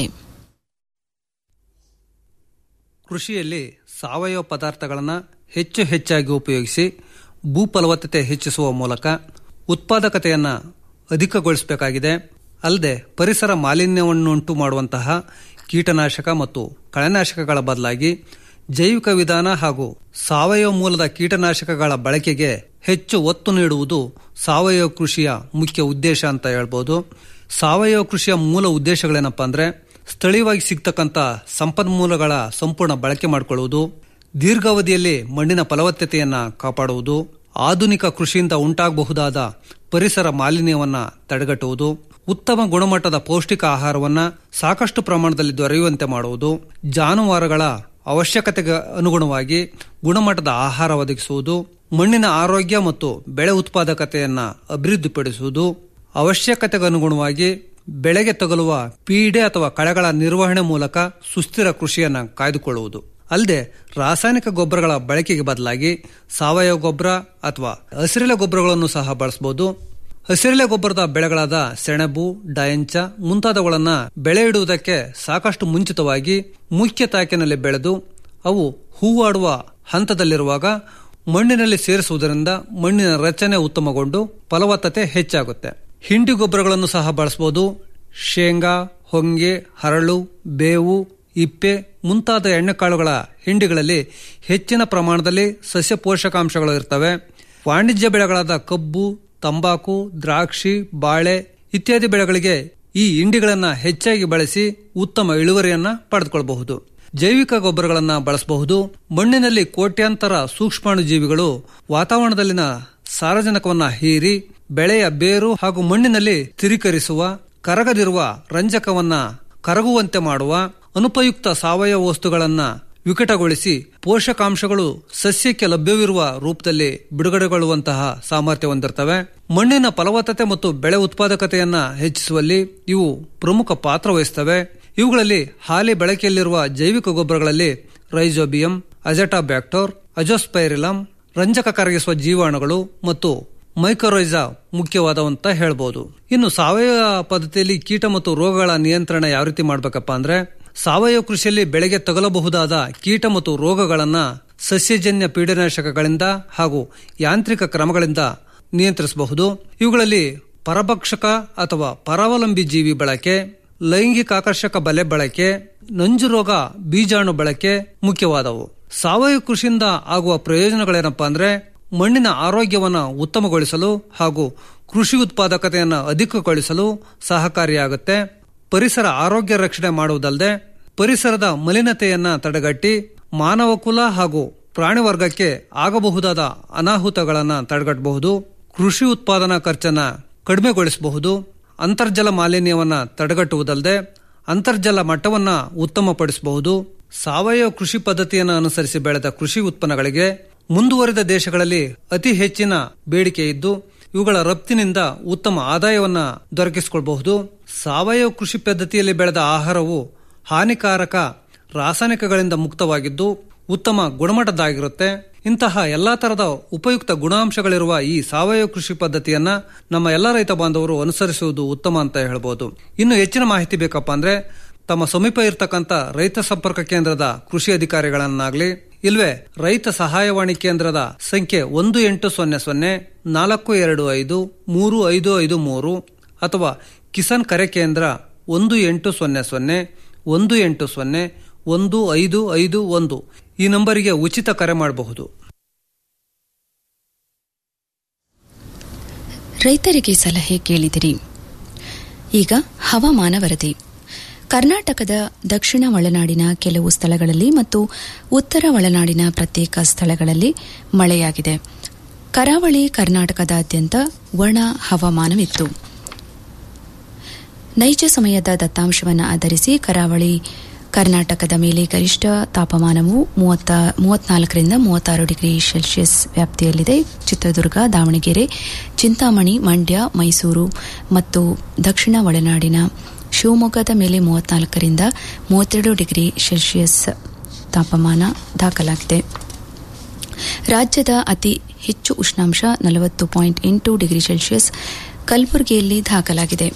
ಕೃಷಿಯಲ್ಲಿ ಸಾವಯವ ಪದಾರ್ಥಗಳನ್ನು ಹೆಚ್ಚು ಹೆಚ್ಚಾಗಿ ಉಪಯೋಗಿಸಿ ಭೂ ಫಲವತ್ತತೆ ಹೆಚ್ಚಿಸುವ ಮೂಲಕ ಉತ್ಪಾದಕತೆಯನ್ನು ಅಧಿಕಗೊಳಿಸಬೇಕಾಗಿದೆ ಅಲ್ಲದೆ ಪರಿಸರ ಮಾಲಿನ್ಯವನ್ನುಂಟು ಮಾಡುವಂತಹ ಕೀಟನಾಶಕ ಮತ್ತು ಕಳೆನಾಶಕಗಳ ಬದಲಾಗಿ ಜೈವಿಕ ವಿಧಾನ ಹಾಗೂ ಸಾವಯವ ಮೂಲದ ಕೀಟನಾಶಕಗಳ ಬಳಕೆಗೆ ಹೆಚ್ಚು ಒತ್ತು ನೀಡುವುದು ಸಾವಯವ ಕೃಷಿಯ ಮುಖ್ಯ ಉದ್ದೇಶ ಅಂತ ಹೇಳ್ಬೋದು ಸಾವಯವ ಕೃಷಿಯ ಮೂಲ ಉದ್ದೇಶಗಳೇನಪ್ಪ ಅಂದ್ರೆ ಸ್ಥಳೀಯವಾಗಿ ಸಿಗ್ತಕ್ಕಂಥ ಸಂಪನ್ಮೂಲಗಳ ಸಂಪೂರ್ಣ ಬಳಕೆ ಮಾಡಿಕೊಳ್ಳುವುದು ದೀರ್ಘಾವಧಿಯಲ್ಲಿ ಮಣ್ಣಿನ ಫಲವತ್ತತೆಯನ್ನ ಕಾಪಾಡುವುದು ಆಧುನಿಕ ಕೃಷಿಯಿಂದ ಉಂಟಾಗಬಹುದಾದ ಪರಿಸರ ಮಾಲಿನ್ಯವನ್ನ ತಡೆಗಟ್ಟುವುದು ಉತ್ತಮ ಗುಣಮಟ್ಟದ ಪೌಷ್ಟಿಕ ಆಹಾರವನ್ನ ಸಾಕಷ್ಟು ಪ್ರಮಾಣದಲ್ಲಿ ದೊರೆಯುವಂತೆ ಮಾಡುವುದು ಜಾನುವಾರುಗಳ ಅವಶ್ಯಕತೆಗೆ ಅನುಗುಣವಾಗಿ ಗುಣಮಟ್ಟದ ಆಹಾರ ಒದಗಿಸುವುದು ಮಣ್ಣಿನ ಆರೋಗ್ಯ ಮತ್ತು ಬೆಳೆ ಉತ್ಪಾದಕತೆಯನ್ನ ಅಭಿವೃದ್ಧಿಪಡಿಸುವುದು ಅವಶ್ಯಕತೆಗೆ ಅನುಗುಣವಾಗಿ ಬೆಳೆಗೆ ತಗುಲುವ ಪೀಡೆ ಅಥವಾ ಕಳೆಗಳ ನಿರ್ವಹಣೆ ಮೂಲಕ ಸುಸ್ಥಿರ ಕೃಷಿಯನ್ನ ಕಾಯ್ದುಕೊಳ್ಳುವುದು ಅಲ್ಲದೆ ರಾಸಾಯನಿಕ ಗೊಬ್ಬರಗಳ ಬಳಕೆಗೆ ಬದಲಾಗಿ ಸಾವಯವ ಗೊಬ್ಬರ ಅಥವಾ ಹಸಿರೆಲೆ ಗೊಬ್ಬರಗಳನ್ನು ಸಹ ಬಳಸಬಹುದು ಹಸಿರೆಲೆ ಗೊಬ್ಬರದ ಬೆಳೆಗಳಾದ ಸೆಣಬು ಡಯಂಚ ಮುಂತಾದವುಗಳನ್ನ ಬೆಳೆ ಇಡುವುದಕ್ಕೆ ಸಾಕಷ್ಟು ಮುಂಚಿತವಾಗಿ ಮುಖ್ಯ ತಾಕಿನಲ್ಲಿ ಬೆಳೆದು ಅವು ಹೂವಾಡುವ ಹಂತದಲ್ಲಿರುವಾಗ ಮಣ್ಣಿನಲ್ಲಿ ಸೇರಿಸುವುದರಿಂದ ಮಣ್ಣಿನ ರಚನೆ ಉತ್ತಮಗೊಂಡು ಫಲವತ್ತತೆ ಹೆಚ್ಚಾಗುತ್ತೆ ಹಿಂಡಿ ಗೊಬ್ಬರಗಳನ್ನು ಸಹ ಬಳಸಬಹುದು ಶೇಂಗಾ ಹೊಂಗೆ ಹರಳು ಬೇವು ಇಪ್ಪೆ ಮುಂತಾದ ಎಣ್ಣೆಕಾಳುಗಳ ಹಿಂಡಿಗಳಲ್ಲಿ ಹೆಚ್ಚಿನ ಪ್ರಮಾಣದಲ್ಲಿ ಸಸ್ಯ ಪೋಷಕಾಂಶಗಳು ಇರ್ತವೆ ವಾಣಿಜ್ಯ ಬೆಳೆಗಳಾದ ಕಬ್ಬು ತಂಬಾಕು ದ್ರಾಕ್ಷಿ ಬಾಳೆ ಇತ್ಯಾದಿ ಬೆಳೆಗಳಿಗೆ ಈ ಹಿಂಡಿಗಳನ್ನ ಹೆಚ್ಚಾಗಿ ಬಳಸಿ ಉತ್ತಮ ಇಳುವರಿಯನ್ನ ಪಡೆದುಕೊಳ್ಳಬಹುದು ಜೈವಿಕ ಗೊಬ್ಬರಗಳನ್ನ ಬಳಸಬಹುದು ಮಣ್ಣಿನಲ್ಲಿ ಕೋಟ್ಯಾಂತರ ಸೂಕ್ಷ್ಮಾಣು ಜೀವಿಗಳು ವಾತಾವರಣದಲ್ಲಿನ ಸಾರಜನಕವನ್ನ ಹೀರಿ ಬೆಳೆಯ ಬೇರು ಹಾಗೂ ಮಣ್ಣಿನಲ್ಲಿ ಸ್ಥಿರೀಕರಿಸುವ ಕರಗದಿರುವ ರಂಜಕವನ್ನ ಕರಗುವಂತೆ ಮಾಡುವ ಅನುಪಯುಕ್ತ ಸಾವಯವ ವಸ್ತುಗಳನ್ನ ವಿಕಟಗೊಳಿಸಿ ಪೋಷಕಾಂಶಗಳು ಸಸ್ಯಕ್ಕೆ ಲಭ್ಯವಿರುವ ರೂಪದಲ್ಲಿ ಬಿಡುಗಡೆಗೊಳ್ಳುವಂತಹ ಸಾಮರ್ಥ್ಯ ಹೊಂದಿರ್ತವೆ ಮಣ್ಣಿನ ಫಲವತ್ತತೆ ಮತ್ತು ಬೆಳೆ ಉತ್ಪಾದಕತೆಯನ್ನ ಹೆಚ್ಚಿಸುವಲ್ಲಿ ಇವು ಪ್ರಮುಖ ಪಾತ್ರ ವಹಿಸ್ತವೆ ಇವುಗಳಲ್ಲಿ ಹಾಲಿ ಬಳಕೆಯಲ್ಲಿರುವ ಜೈವಿಕ ಗೊಬ್ಬರಗಳಲ್ಲಿ ರೈಜೋಬಿಯಂ ಅಜೆಟಾಬ್ಯಾಕ್ಟೋರ್ ಅಜೋಸ್ಪೈರಿಲಮ್ ರಂಜಕ ಕರಗಿಸುವ ಜೀವಾಣುಗಳು ಮತ್ತು ಮೈಕ್ರೋರೈಜಾ ಮುಖ್ಯವಾದವಂತ ಹೇಳ್ಬೋದು ಇನ್ನು ಸಾವಯವ ಪದ್ಧತಿಯಲ್ಲಿ ಕೀಟ ಮತ್ತು ರೋಗಗಳ ನಿಯಂತ್ರಣ ಯಾವ ರೀತಿ ಮಾಡ್ಬೇಕಪ್ಪ ಅಂದ್ರೆ ಸಾವಯವ ಕೃಷಿಯಲ್ಲಿ ಬೆಳೆಗೆ ತಗಲಬಹುದಾದ ಕೀಟ ಮತ್ತು ರೋಗಗಳನ್ನ ಸಸ್ಯಜನ್ಯ ಪೀಡನಾಶಕಗಳಿಂದ ಹಾಗೂ ಯಾಂತ್ರಿಕ ಕ್ರಮಗಳಿಂದ ನಿಯಂತ್ರಿಸಬಹುದು ಇವುಗಳಲ್ಲಿ ಪರಭಕ್ಷಕ ಅಥವಾ ಪರಾವಲಂಬಿ ಜೀವಿ ಬಳಕೆ ಲೈಂಗಿಕ ಆಕರ್ಷಕ ಬಲೆ ಬಳಕೆ ನಂಜು ರೋಗ ಬೀಜಾಣು ಬಳಕೆ ಮುಖ್ಯವಾದವು ಸಾವಯವ ಕೃಷಿಯಿಂದ ಆಗುವ ಪ್ರಯೋಜನಗಳೇನಪ್ಪಾ ಅಂದ್ರೆ ಮಣ್ಣಿನ ಆರೋಗ್ಯವನ್ನು ಉತ್ತಮಗೊಳಿಸಲು ಹಾಗೂ ಕೃಷಿ ಉತ್ಪಾದಕತೆಯನ್ನು ಅಧಿಕಗೊಳಿಸಲು ಸಹಕಾರಿಯಾಗುತ್ತೆ ಪರಿಸರ ಆರೋಗ್ಯ ರಕ್ಷಣೆ ಮಾಡುವುದಲ್ಲದೆ ಪರಿಸರದ ಮಲಿನತೆಯನ್ನ ತಡೆಗಟ್ಟಿ ಮಾನವ ಕುಲ ಹಾಗೂ ಪ್ರಾಣಿ ವರ್ಗಕ್ಕೆ ಆಗಬಹುದಾದ ಅನಾಹುತಗಳನ್ನು ತಡೆಗಟ್ಟಬಹುದು ಕೃಷಿ ಉತ್ಪಾದನಾ ಖರ್ಚನ್ನ ಕಡಿಮೆಗೊಳಿಸಬಹುದು ಅಂತರ್ಜಲ ಮಾಲಿನ್ಯವನ್ನ ತಡೆಗಟ್ಟುವುದಲ್ಲದೆ ಅಂತರ್ಜಲ ಮಟ್ಟವನ್ನ ಉತ್ತಮಪಡಿಸಬಹುದು ಸಾವಯವ ಕೃಷಿ ಪದ್ಧತಿಯನ್ನು ಅನುಸರಿಸಿ ಬೆಳೆದ ಕೃಷಿ ಉತ್ಪನ್ನಗಳಿಗೆ ಮುಂದುವರಿದ ದೇಶಗಳಲ್ಲಿ ಅತಿ ಹೆಚ್ಚಿನ ಬೇಡಿಕೆ ಇದ್ದು ಇವುಗಳ ರಫ್ತಿನಿಂದ ಉತ್ತಮ ಆದಾಯವನ್ನ ದೊರಕಿಸಿಕೊಳ್ಳಬಹುದು ಸಾವಯವ ಕೃಷಿ ಪದ್ಧತಿಯಲ್ಲಿ ಬೆಳೆದ ಆಹಾರವು ಹಾನಿಕಾರಕ ರಾಸಾಯನಿಕಗಳಿಂದ ಮುಕ್ತವಾಗಿದ್ದು ಉತ್ತಮ ಗುಣಮಟ್ಟದ್ದಾಗಿರುತ್ತೆ ಇಂತಹ ಎಲ್ಲಾ ತರದ ಉಪಯುಕ್ತ ಗುಣಾಂಶಗಳಿರುವ ಈ ಸಾವಯವ ಕೃಷಿ ಪದ್ಧತಿಯನ್ನ ನಮ್ಮ ಎಲ್ಲ ರೈತ ಬಾಂಧವರು ಅನುಸರಿಸುವುದು ಉತ್ತಮ ಅಂತ ಹೇಳ್ಬೋದು ಇನ್ನು ಹೆಚ್ಚಿನ ಮಾಹಿತಿ ಬೇಕಪ್ಪ ಅಂದ್ರೆ ತಮ್ಮ ಸಮೀಪ ಇರತಕ್ಕಂತ ರೈತ ಸಂಪರ್ಕ ಕೇಂದ್ರದ ಕೃಷಿ ಅಧಿಕಾರಿಗಳನ್ನಾಗ್ಲಿ ಇಲ್ವೇ ರೈತ ಸಹಾಯವಾಣಿ ಕೇಂದ್ರದ ಸಂಖ್ಯೆ ಒಂದು ಎಂಟು ಸೊನ್ನೆ ಸೊನ್ನೆ ನಾಲ್ಕು ಎರಡು ಐದು ಮೂರು ಐದು ಐದು ಮೂರು ಅಥವಾ ಕಿಸಾನ್ ಕರೆ ಕೇಂದ್ರ ಒಂದು ಎಂಟು ಸೊನ್ನೆ ಸೊನ್ನೆ ಒಂದು ಎಂಟು ಸೊನ್ನೆ ಒಂದು ಐದು ಐದು ಒಂದು ಈ ನಂಬರಿಗೆ ಉಚಿತ ಕರೆ ಮಾಡಬಹುದು ರೈತರಿಗೆ ಸಲಹೆ ಕೇಳಿದಿರಿ ಈಗ ಹವಾಮಾನ ವರದಿ ಕರ್ನಾಟಕದ ದಕ್ಷಿಣ ಒಳನಾಡಿನ ಕೆಲವು ಸ್ಥಳಗಳಲ್ಲಿ ಮತ್ತು ಉತ್ತರ ಒಳನಾಡಿನ ಪ್ರತ್ಯೇಕ ಸ್ಥಳಗಳಲ್ಲಿ ಮಳೆಯಾಗಿದೆ ಕರಾವಳಿ ಕರ್ನಾಟಕದಾದ್ಯಂತ ಒಣ ಹವಾಮಾನವಿತ್ತು ನೈಜ ಸಮಯದ ದತ್ತಾಂಶವನ್ನು ಆಧರಿಸಿ ಕರಾವಳಿ ಕರ್ನಾಟಕದ ಮೇಲೆ ಗರಿಷ್ಠ ತಾಪಮಾನವು ಮೂವತ್ನಾಲ್ಕರಿಂದ ಮೂವತ್ತಾರು ಡಿಗ್ರಿ ಸೆಲ್ಸಿಯಸ್ ವ್ಯಾಪ್ತಿಯಲ್ಲಿದೆ ಚಿತ್ರದುರ್ಗ ದಾವಣಗೆರೆ ಚಿಂತಾಮಣಿ ಮಂಡ್ಯ ಮೈಸೂರು ಮತ್ತು ದಕ್ಷಿಣ ಒಳನಾಡಿನ ಶಿವಮೊಗ್ಗದ ಮೇಲೆ ಮೂವತ್ನಾಲ್ಕರಿಂದ ಮೂವತ್ತೆರಡು ಡಿಗ್ರಿ ಸೆಲ್ಸಿಯಸ್ ತಾಪಮಾನ ದಾಖಲಾಗಿದೆ ರಾಜ್ಯದ ಅತಿ ಹೆಚ್ಚು ಉಷ್ಣಾಂಶ ನಲವತ್ತು ಪಾಯಿಂಟ್ ಎಂಟು ಡಿಗ್ರಿ ಸೆಲ್ಸಿಯಸ್ ಕಲಬುರಗಿಯಲ್ಲಿ ದಾಖಲಾಗಿದೆ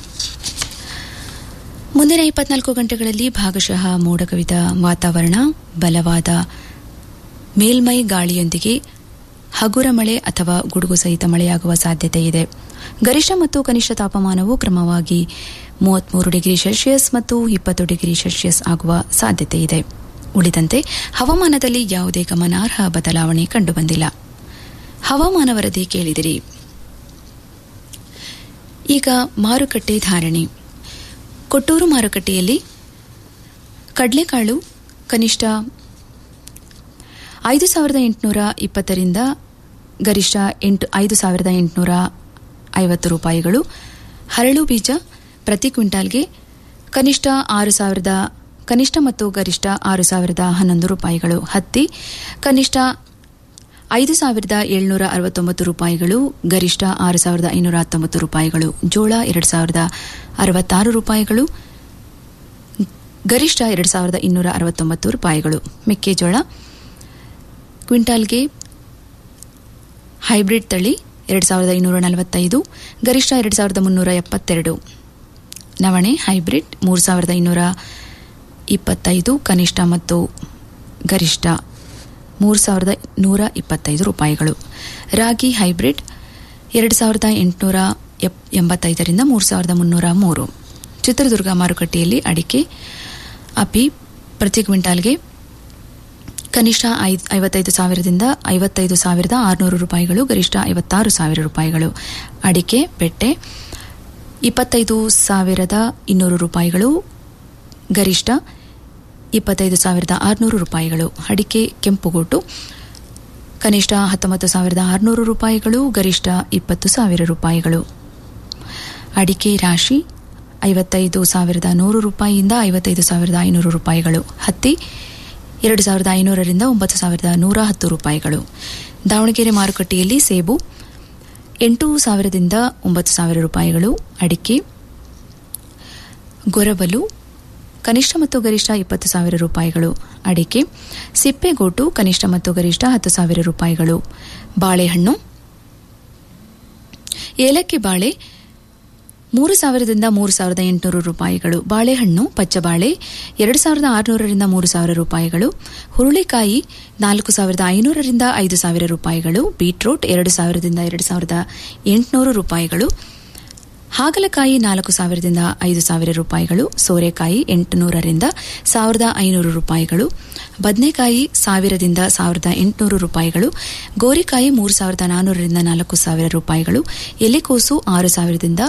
ಮುಂದಿನ ಇಪ್ಪತ್ನಾಲ್ಕು ಗಂಟೆಗಳಲ್ಲಿ ಭಾಗಶಃ ಮೋಡ ಕವಿದ ವಾತಾವರಣ ಬಲವಾದ ಮೇಲ್ಮೈ ಗಾಳಿಯೊಂದಿಗೆ ಹಗುರ ಮಳೆ ಅಥವಾ ಗುಡುಗು ಸಹಿತ ಮಳೆಯಾಗುವ ಸಾಧ್ಯತೆ ಇದೆ ಗರಿಷ್ಠ ಮತ್ತು ಕನಿಷ್ಠ ತಾಪಮಾನವು ಕ್ರಮವಾಗಿ ಮೂವತ್ಮೂರು ಡಿಗ್ರಿ ಸೆಲ್ಸಿಯಸ್ ಮತ್ತು ಇಪ್ಪತ್ತು ಡಿಗ್ರಿ ಸೆಲ್ಸಿಯಸ್ ಆಗುವ ಸಾಧ್ಯತೆ ಇದೆ ಉಳಿದಂತೆ ಹವಾಮಾನದಲ್ಲಿ ಯಾವುದೇ ಗಮನಾರ್ಹ ಬದಲಾವಣೆ ಕಂಡುಬಂದಿಲ್ಲ ಹವಾಮಾನ ವರದಿ ಕೇಳಿದಿರಿ ಈಗ ಮಾರುಕಟ್ಟೆ ಧಾರಣೆ ಕೊಟ್ಟೂರು ಮಾರುಕಟ್ಟೆಯಲ್ಲಿ ಕಡಲೆಕಾಳು ಕನಿಷ್ಠ ಐದು ಸಾವಿರದ ಎಂಟುನೂರ ಇಪ್ಪತ್ತರಿಂದ ಗರಿಷ್ಠ ಎಂಟು ಐದು ಸಾವಿರದ ಎಂಟುನೂರ ಐವತ್ತು ರೂಪಾಯಿಗಳು ಹರಳು ಬೀಜ ಪ್ರತಿ ಕ್ವಿಂಟಾಲ್ಗೆ ಕನಿಷ್ಠ ಆರು ಸಾವಿರದ ಕನಿಷ್ಠ ಮತ್ತು ಗರಿಷ್ಠ ಆರು ಸಾವಿರದ ಹನ್ನೊಂದು ರೂಪಾಯಿಗಳು ಹತ್ತಿ ಕನಿಷ್ಠ ಐದು ಸಾವಿರದ ಏಳ್ನೂರ ಅರವತ್ತೊಂಬತ್ತು ರೂಪಾಯಿಗಳು ಗರಿಷ್ಠ ಆರು ಸಾವಿರದ ಐನೂರ ಹತ್ತೊಂಬತ್ತು ರೂಪಾಯಿಗಳು ಜೋಳ ಎರಡು ಸಾವಿರದ ಅರವತ್ತಾರು ರೂಪಾಯಿಗಳು ಗರಿಷ್ಠ ಎರಡು ಸಾವಿರದ ಇನ್ನೂರ ಅರವತ್ತೊಂಬತ್ತು ರೂಪಾಯಿಗಳು ಮೆಕ್ಕೆಜೋಳ ಕ್ವಿಂಟಾಲ್ಗೆ ಹೈಬ್ರಿಡ್ ತಳಿ ಎರಡು ಸಾವಿರದ ಐನೂರ ನಲವತ್ತೈದು ಗರಿಷ್ಠ ಎರಡು ಸಾವಿರದ ಮುನ್ನೂರ ಎಪ್ಪತ್ತೆರಡು ನವಣೆ ಹೈಬ್ರಿಡ್ ಮೂರು ಸಾವಿರದ ಐನೂರ ಇಪ್ಪತ್ತೈದು ಕನಿಷ್ಠ ಮತ್ತು ಗರಿಷ್ಠ ಮೂರು ಸಾವಿರದ ನೂರ ಇಪ್ಪತ್ತೈದು ರೂಪಾಯಿಗಳು ರಾಗಿ ಹೈಬ್ರಿಡ್ ಎರಡು ಸಾವಿರದ ಎಂಟುನೂರ ಎಂಬತ್ತೈದರಿಂದ ಮೂರು ಸಾವಿರದ ಮುನ್ನೂರ ಮೂರು ಚಿತ್ರದುರ್ಗ ಮಾರುಕಟ್ಟೆಯಲ್ಲಿ ಅಡಿಕೆ ಅಪಿ ಪ್ರತಿ ಕ್ವಿಂಟಾಲ್ಗೆ ಕನಿಷ್ಠ ಐವತ್ತೈದು ಸಾವಿರದಿಂದ ಐವತ್ತೈದು ಸಾವಿರದ ಆರುನೂರು ರೂಪಾಯಿಗಳು ಗರಿಷ್ಠ ಐವತ್ತಾರು ಸಾವಿರ ರೂಪಾಯಿಗಳು ಅಡಿಕೆ ಬೆಟ್ಟೆ ಇಪ್ಪತ್ತೈದು ಸಾವಿರದ ಇನ್ನೂರು ರೂಪಾಯಿಗಳು ಗರಿಷ್ಠ ಇಪ್ಪತ್ತೈದು ಸಾವಿರದ ಆರುನೂರು ರೂಪಾಯಿಗಳು ಅಡಿಕೆ ಕೆಂಪುಗೋಟು ಕನಿಷ್ಠ ಹತ್ತೊಂಬತ್ತು ಸಾವಿರದ ಆರುನೂರು ರೂಪಾಯಿಗಳು ಗರಿಷ್ಠ ಇಪ್ಪತ್ತು ಸಾವಿರ ರೂಪಾಯಿಗಳು ಅಡಿಕೆ ರಾಶಿ ಐವತ್ತೈದು ಸಾವಿರದ ನೂರು ರೂಪಾಯಿಯಿಂದ ಐವತ್ತೈದು ಸಾವಿರದ ಐನೂರು ರೂಪಾಯಿಗಳು ಹತ್ತಿ ಎರಡು ಸಾವಿರದ ಐನೂರರಿಂದ ಒಂಬತ್ತು ಸಾವಿರದ ನೂರ ಹತ್ತು ರೂಪಾಯಿಗಳು ದಾವಣಗೆರೆ ಮಾರುಕಟ್ಟೆಯಲ್ಲಿ ಸೇಬು ಎಂಟು ಸಾವಿರದಿಂದ ಒಂಬತ್ತು ಸಾವಿರ ರೂಪಾಯಿಗಳು ಅಡಿಕೆ ಗೊರಬಲು ಕನಿಷ್ಠ ಮತ್ತು ಗರಿಷ್ಠ ಇಪ್ಪತ್ತು ಸಾವಿರ ರೂಪಾಯಿಗಳು ಅಡಿಕೆ ಸಿಪ್ಪೆಗೋಟು ಕನಿಷ್ಠ ಮತ್ತು ಗರಿಷ್ಠ ಹತ್ತು ಸಾವಿರ ರೂಪಾಯಿಗಳು ಬಾಳೆಹಣ್ಣು ಏಲಕ್ಕಿ ಬಾಳೆ ಮೂರು ಸಾವಿರದಿಂದ ಮೂರು ಸಾವಿರದ ಎಂಟುನೂರು ರೂಪಾಯಿಗಳು ಬಾಳೆಹಣ್ಣು ಪಚ್ಚಬಾಳೆ ಎರಡು ಸಾವಿರದ ಆರುನೂರರಿಂದ ಮೂರು ಸಾವಿರ ರೂಪಾಯಿಗಳು ಹುರುಳಿಕಾಯಿ ನಾಲ್ಕು ಸಾವಿರದ ಐನೂರರಿಂದ ಐದು ಸಾವಿರ ರೂಪಾಯಿಗಳು ಬೀಟ್ರೂಟ್ ಎರಡು ಸಾವಿರದಿಂದ ಎರಡು ಸಾವಿರದ ಎಂಟುನೂರು ರೂಪಾಯಿಗಳು ಹಾಗಲಕಾಯಿ ನಾಲ್ಕು ಸಾವಿರದಿಂದ ಐದು ಸಾವಿರ ರೂಪಾಯಿಗಳು ಸೋರೆಕಾಯಿ ಎಂಟುನೂರರಿಂದ ಸಾವಿರದ ಐನೂರು ರೂಪಾಯಿಗಳು ಬದನೆಕಾಯಿ ಸಾವಿರದಿಂದ ಸಾವಿರದ ಎಂಟುನೂರು ರೂಪಾಯಿಗಳು ಗೋರಿಕಾಯಿ ಮೂರು ಸಾವಿರದ ನಾನ್ನೂರರಿಂದ ನಾಲ್ಕು ಸಾವಿರ ರೂಪಾಯಿಗಳು ಎಲೆಕೋಸು ಆರು ಸಾವಿರದಿಂದ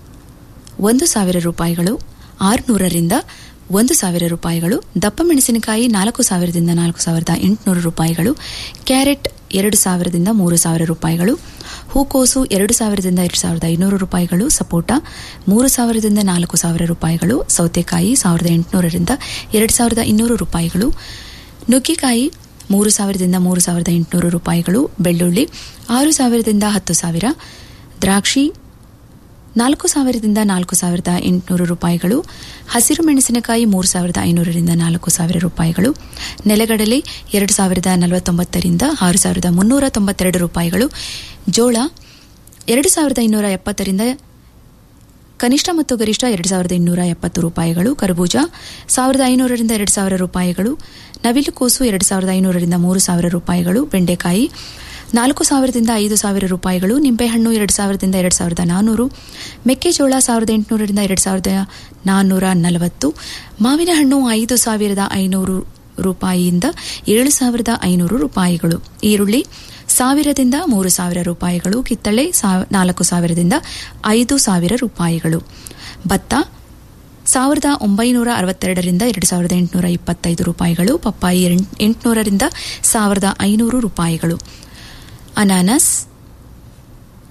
ಒಂದು ಸಾವಿರ ರೂಪಾಯಿಗಳು ಆರುನೂರರಿಂದ ಒಂದು ಸಾವಿರ ರೂಪಾಯಿಗಳು ದಪ್ಪ ಮೆಣಸಿನಕಾಯಿ ನಾಲ್ಕು ಸಾವಿರದಿಂದ ನಾಲ್ಕು ಸಾವಿರದ ಎಂಟುನೂರು ರೂಪಾಯಿಗಳು ಕ್ಯಾರೆಟ್ ಎರಡು ಸಾವಿರದಿಂದ ಮೂರು ಸಾವಿರ ರೂಪಾಯಿಗಳು ಹೂಕೋಸು ಎರಡು ಸಾವಿರದಿಂದ ಎರಡು ಸಾವಿರದ ಐನೂರು ರೂಪಾಯಿಗಳು ಸಪೋಟ ಮೂರು ಸಾವಿರದಿಂದ ನಾಲ್ಕು ಸಾವಿರ ರೂಪಾಯಿಗಳು ಸೌತೆಕಾಯಿ ಸಾವಿರದ ಎಂಟುನೂರರಿಂದ ಎರಡು ಸಾವಿರದ ಇನ್ನೂರು ರೂಪಾಯಿಗಳು ನುಗ್ಗಿಕಾಯಿ ಮೂರು ಸಾವಿರದಿಂದ ಮೂರು ಸಾವಿರದ ಎಂಟುನೂರು ರೂಪಾಯಿಗಳು ಬೆಳ್ಳುಳ್ಳಿ ಆರು ಸಾವಿರದಿಂದ ಹತ್ತು ಸಾವಿರ ದ್ರಾಕ್ಷಿ ನಾಲ್ಕು ಸಾವಿರದಿಂದ ನಾಲ್ಕು ಸಾವಿರದ ಎಂಟುನೂರು ರೂಪಾಯಿಗಳು ಹಸಿರು ಮೆಣಸಿನಕಾಯಿ ಮೂರು ಸಾವಿರದ ಐನೂರರಿಂದ ನಾಲ್ಕು ಸಾವಿರ ರೂಪಾಯಿಗಳು ನೆಲಗಡಲೆ ಎರಡು ಸಾವಿರದ ನಲವತ್ತೊಂಬತ್ತರಿಂದ ಆರು ಸಾವಿರದ ಮುನ್ನೂರ ತೊಂಬತ್ತೆರಡು ರೂಪಾಯಿಗಳು ಜೋಳ ಎರಡು ಸಾವಿರದ ಇನ್ನೂರ ಎಪ್ಪತ್ತರಿಂದ ಕನಿಷ್ಠ ಮತ್ತು ಗರಿಷ್ಠ ಎರಡು ಸಾವಿರದ ಇನ್ನೂರ ಎಪ್ಪತ್ತು ರೂಪಾಯಿಗಳು ಕರಬೂಜ ಸಾವಿರದ ಐನೂರರಿಂದ ಎರಡು ಸಾವಿರ ರೂಪಾಯಿಗಳು ನವಿಲುಕೋಸು ಎರಡು ಸಾವಿರದ ಐನೂರರಿಂದ ಮೂರು ಸಾವಿರ ರೂಪಾಯಿಗಳು ಬೆಂಡೆಕಾಯಿ ನಾಲ್ಕು ಸಾವಿರದಿಂದ ಐದು ಸಾವಿರ ರೂಪಾಯಿಗಳು ನಿಂಬೆಹಣ್ಣು ಎರಡು ಸಾವಿರದಿಂದ ಎರಡು ಸಾವಿರದ ನಾನ್ನೂರು ಮೆಕ್ಕೆಜೋಳ ಸಾವಿರದ ಎಂಟುನೂರರಿಂದ ಎರಡು ಸಾವಿರದ ನಾನ್ನೂರ ನಲವತ್ತು ಮಾವಿನ ಹಣ್ಣು ಐದು ಸಾವಿರದ ಐನೂರು ರೂಪಾಯಿಯಿಂದ ಏಳು ಸಾವಿರದ ಐನೂರು ರೂಪಾಯಿಗಳು ಈರುಳ್ಳಿ ಸಾವಿರದಿಂದ ಮೂರು ಸಾವಿರ ರೂಪಾಯಿಗಳು ಕಿತ್ತಳೆ ನಾಲ್ಕು ಸಾವಿರದಿಂದ ಐದು ಸಾವಿರ ರೂಪಾಯಿಗಳು ಭತ್ತ ಸಾವಿರದ ಒಂಬೈನೂರ ಅರವತ್ತೆರಡರಿಂದ ಎರಡು ಸಾವಿರದ ಎಂಟುನೂರ ಇಪ್ಪತ್ತೈದು ರೂಪಾಯಿಗಳು ಪಪ್ಪಾಯಿ ಎಂಟುನೂರರಿಂದ ಸಾವಿರದ ಐನೂರು ರೂಪಾಯಿಗಳು ಅನಾನಸ್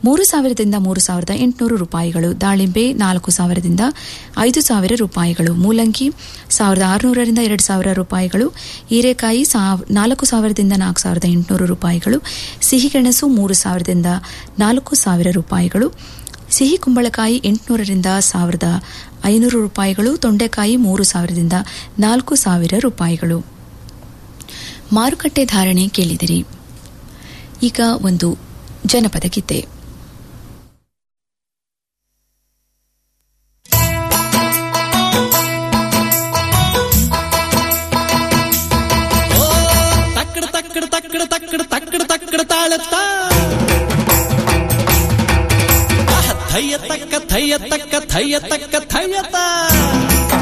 ಮೂರು ಸಾವಿರದಿಂದ ಮೂರು ಸಾವಿರದ ಎಂಟುನೂರು ರೂಪಾಯಿಗಳು ದಾಳಿಂಬೆ ನಾಲ್ಕು ಸಾವಿರದಿಂದ ಐದು ಸಾವಿರ ರೂಪಾಯಿಗಳು ಮೂಲಂಗಿ ಸಾವಿರದ ಆರುನೂರರಿಂದ ಎರಡು ಸಾವಿರ ರೂಪಾಯಿಗಳು ಹೀರೆಕಾಯಿ ಸಾವ್- ನಾಲ್ಕು ಸಾವಿರದಿಂದ ನಾಲ್ಕು ಸಾವಿರದ ಎಂಟುನೂರು ರೂಪಾಯಿಗಳು ಸಿಹಿಗೆಣಸು ಮೂರು ಸಾವಿರದಿಂದ ನಾಲ್ಕು ಸಾವಿರ ರೂಪಾಯಿಗಳು ಸಿಹಿ ಕುಂಬಳಕಾಯಿ ಎಂಟುನೂರರಿಂದ ಸಾವಿರದ ಐನೂರು ರೂಪಾಯಿಗಳು ತೊಂಡೆಕಾಯಿ ಮೂರು ಸಾವಿರದಿಂದ ನಾಲ್ಕು ಸಾವಿರ ರೂಪಾಯಿಗಳು ಮಾರುಕಟ್ಟೆ ಧಾರಣೆ ಕೇಳಿದಿರಿ ಈಗ ಒಂದು ಜನಪದ ಗೀತೆ ತಕ್ಕಡ ತಕ್ಕಡ ತಕ್ಕಡ ತಕ್ಕಡ ತಕ್ಕಡ ತಕ್ಕಡ ತಾಳತ್ತ ಆಹ, ಥಯ್ಯ ತಕ್ಕ ಥಯ್ಯ ತಕ್ಕ ಥಯ್ಯ ತಕ್ಕ ಥಯ್ಯತ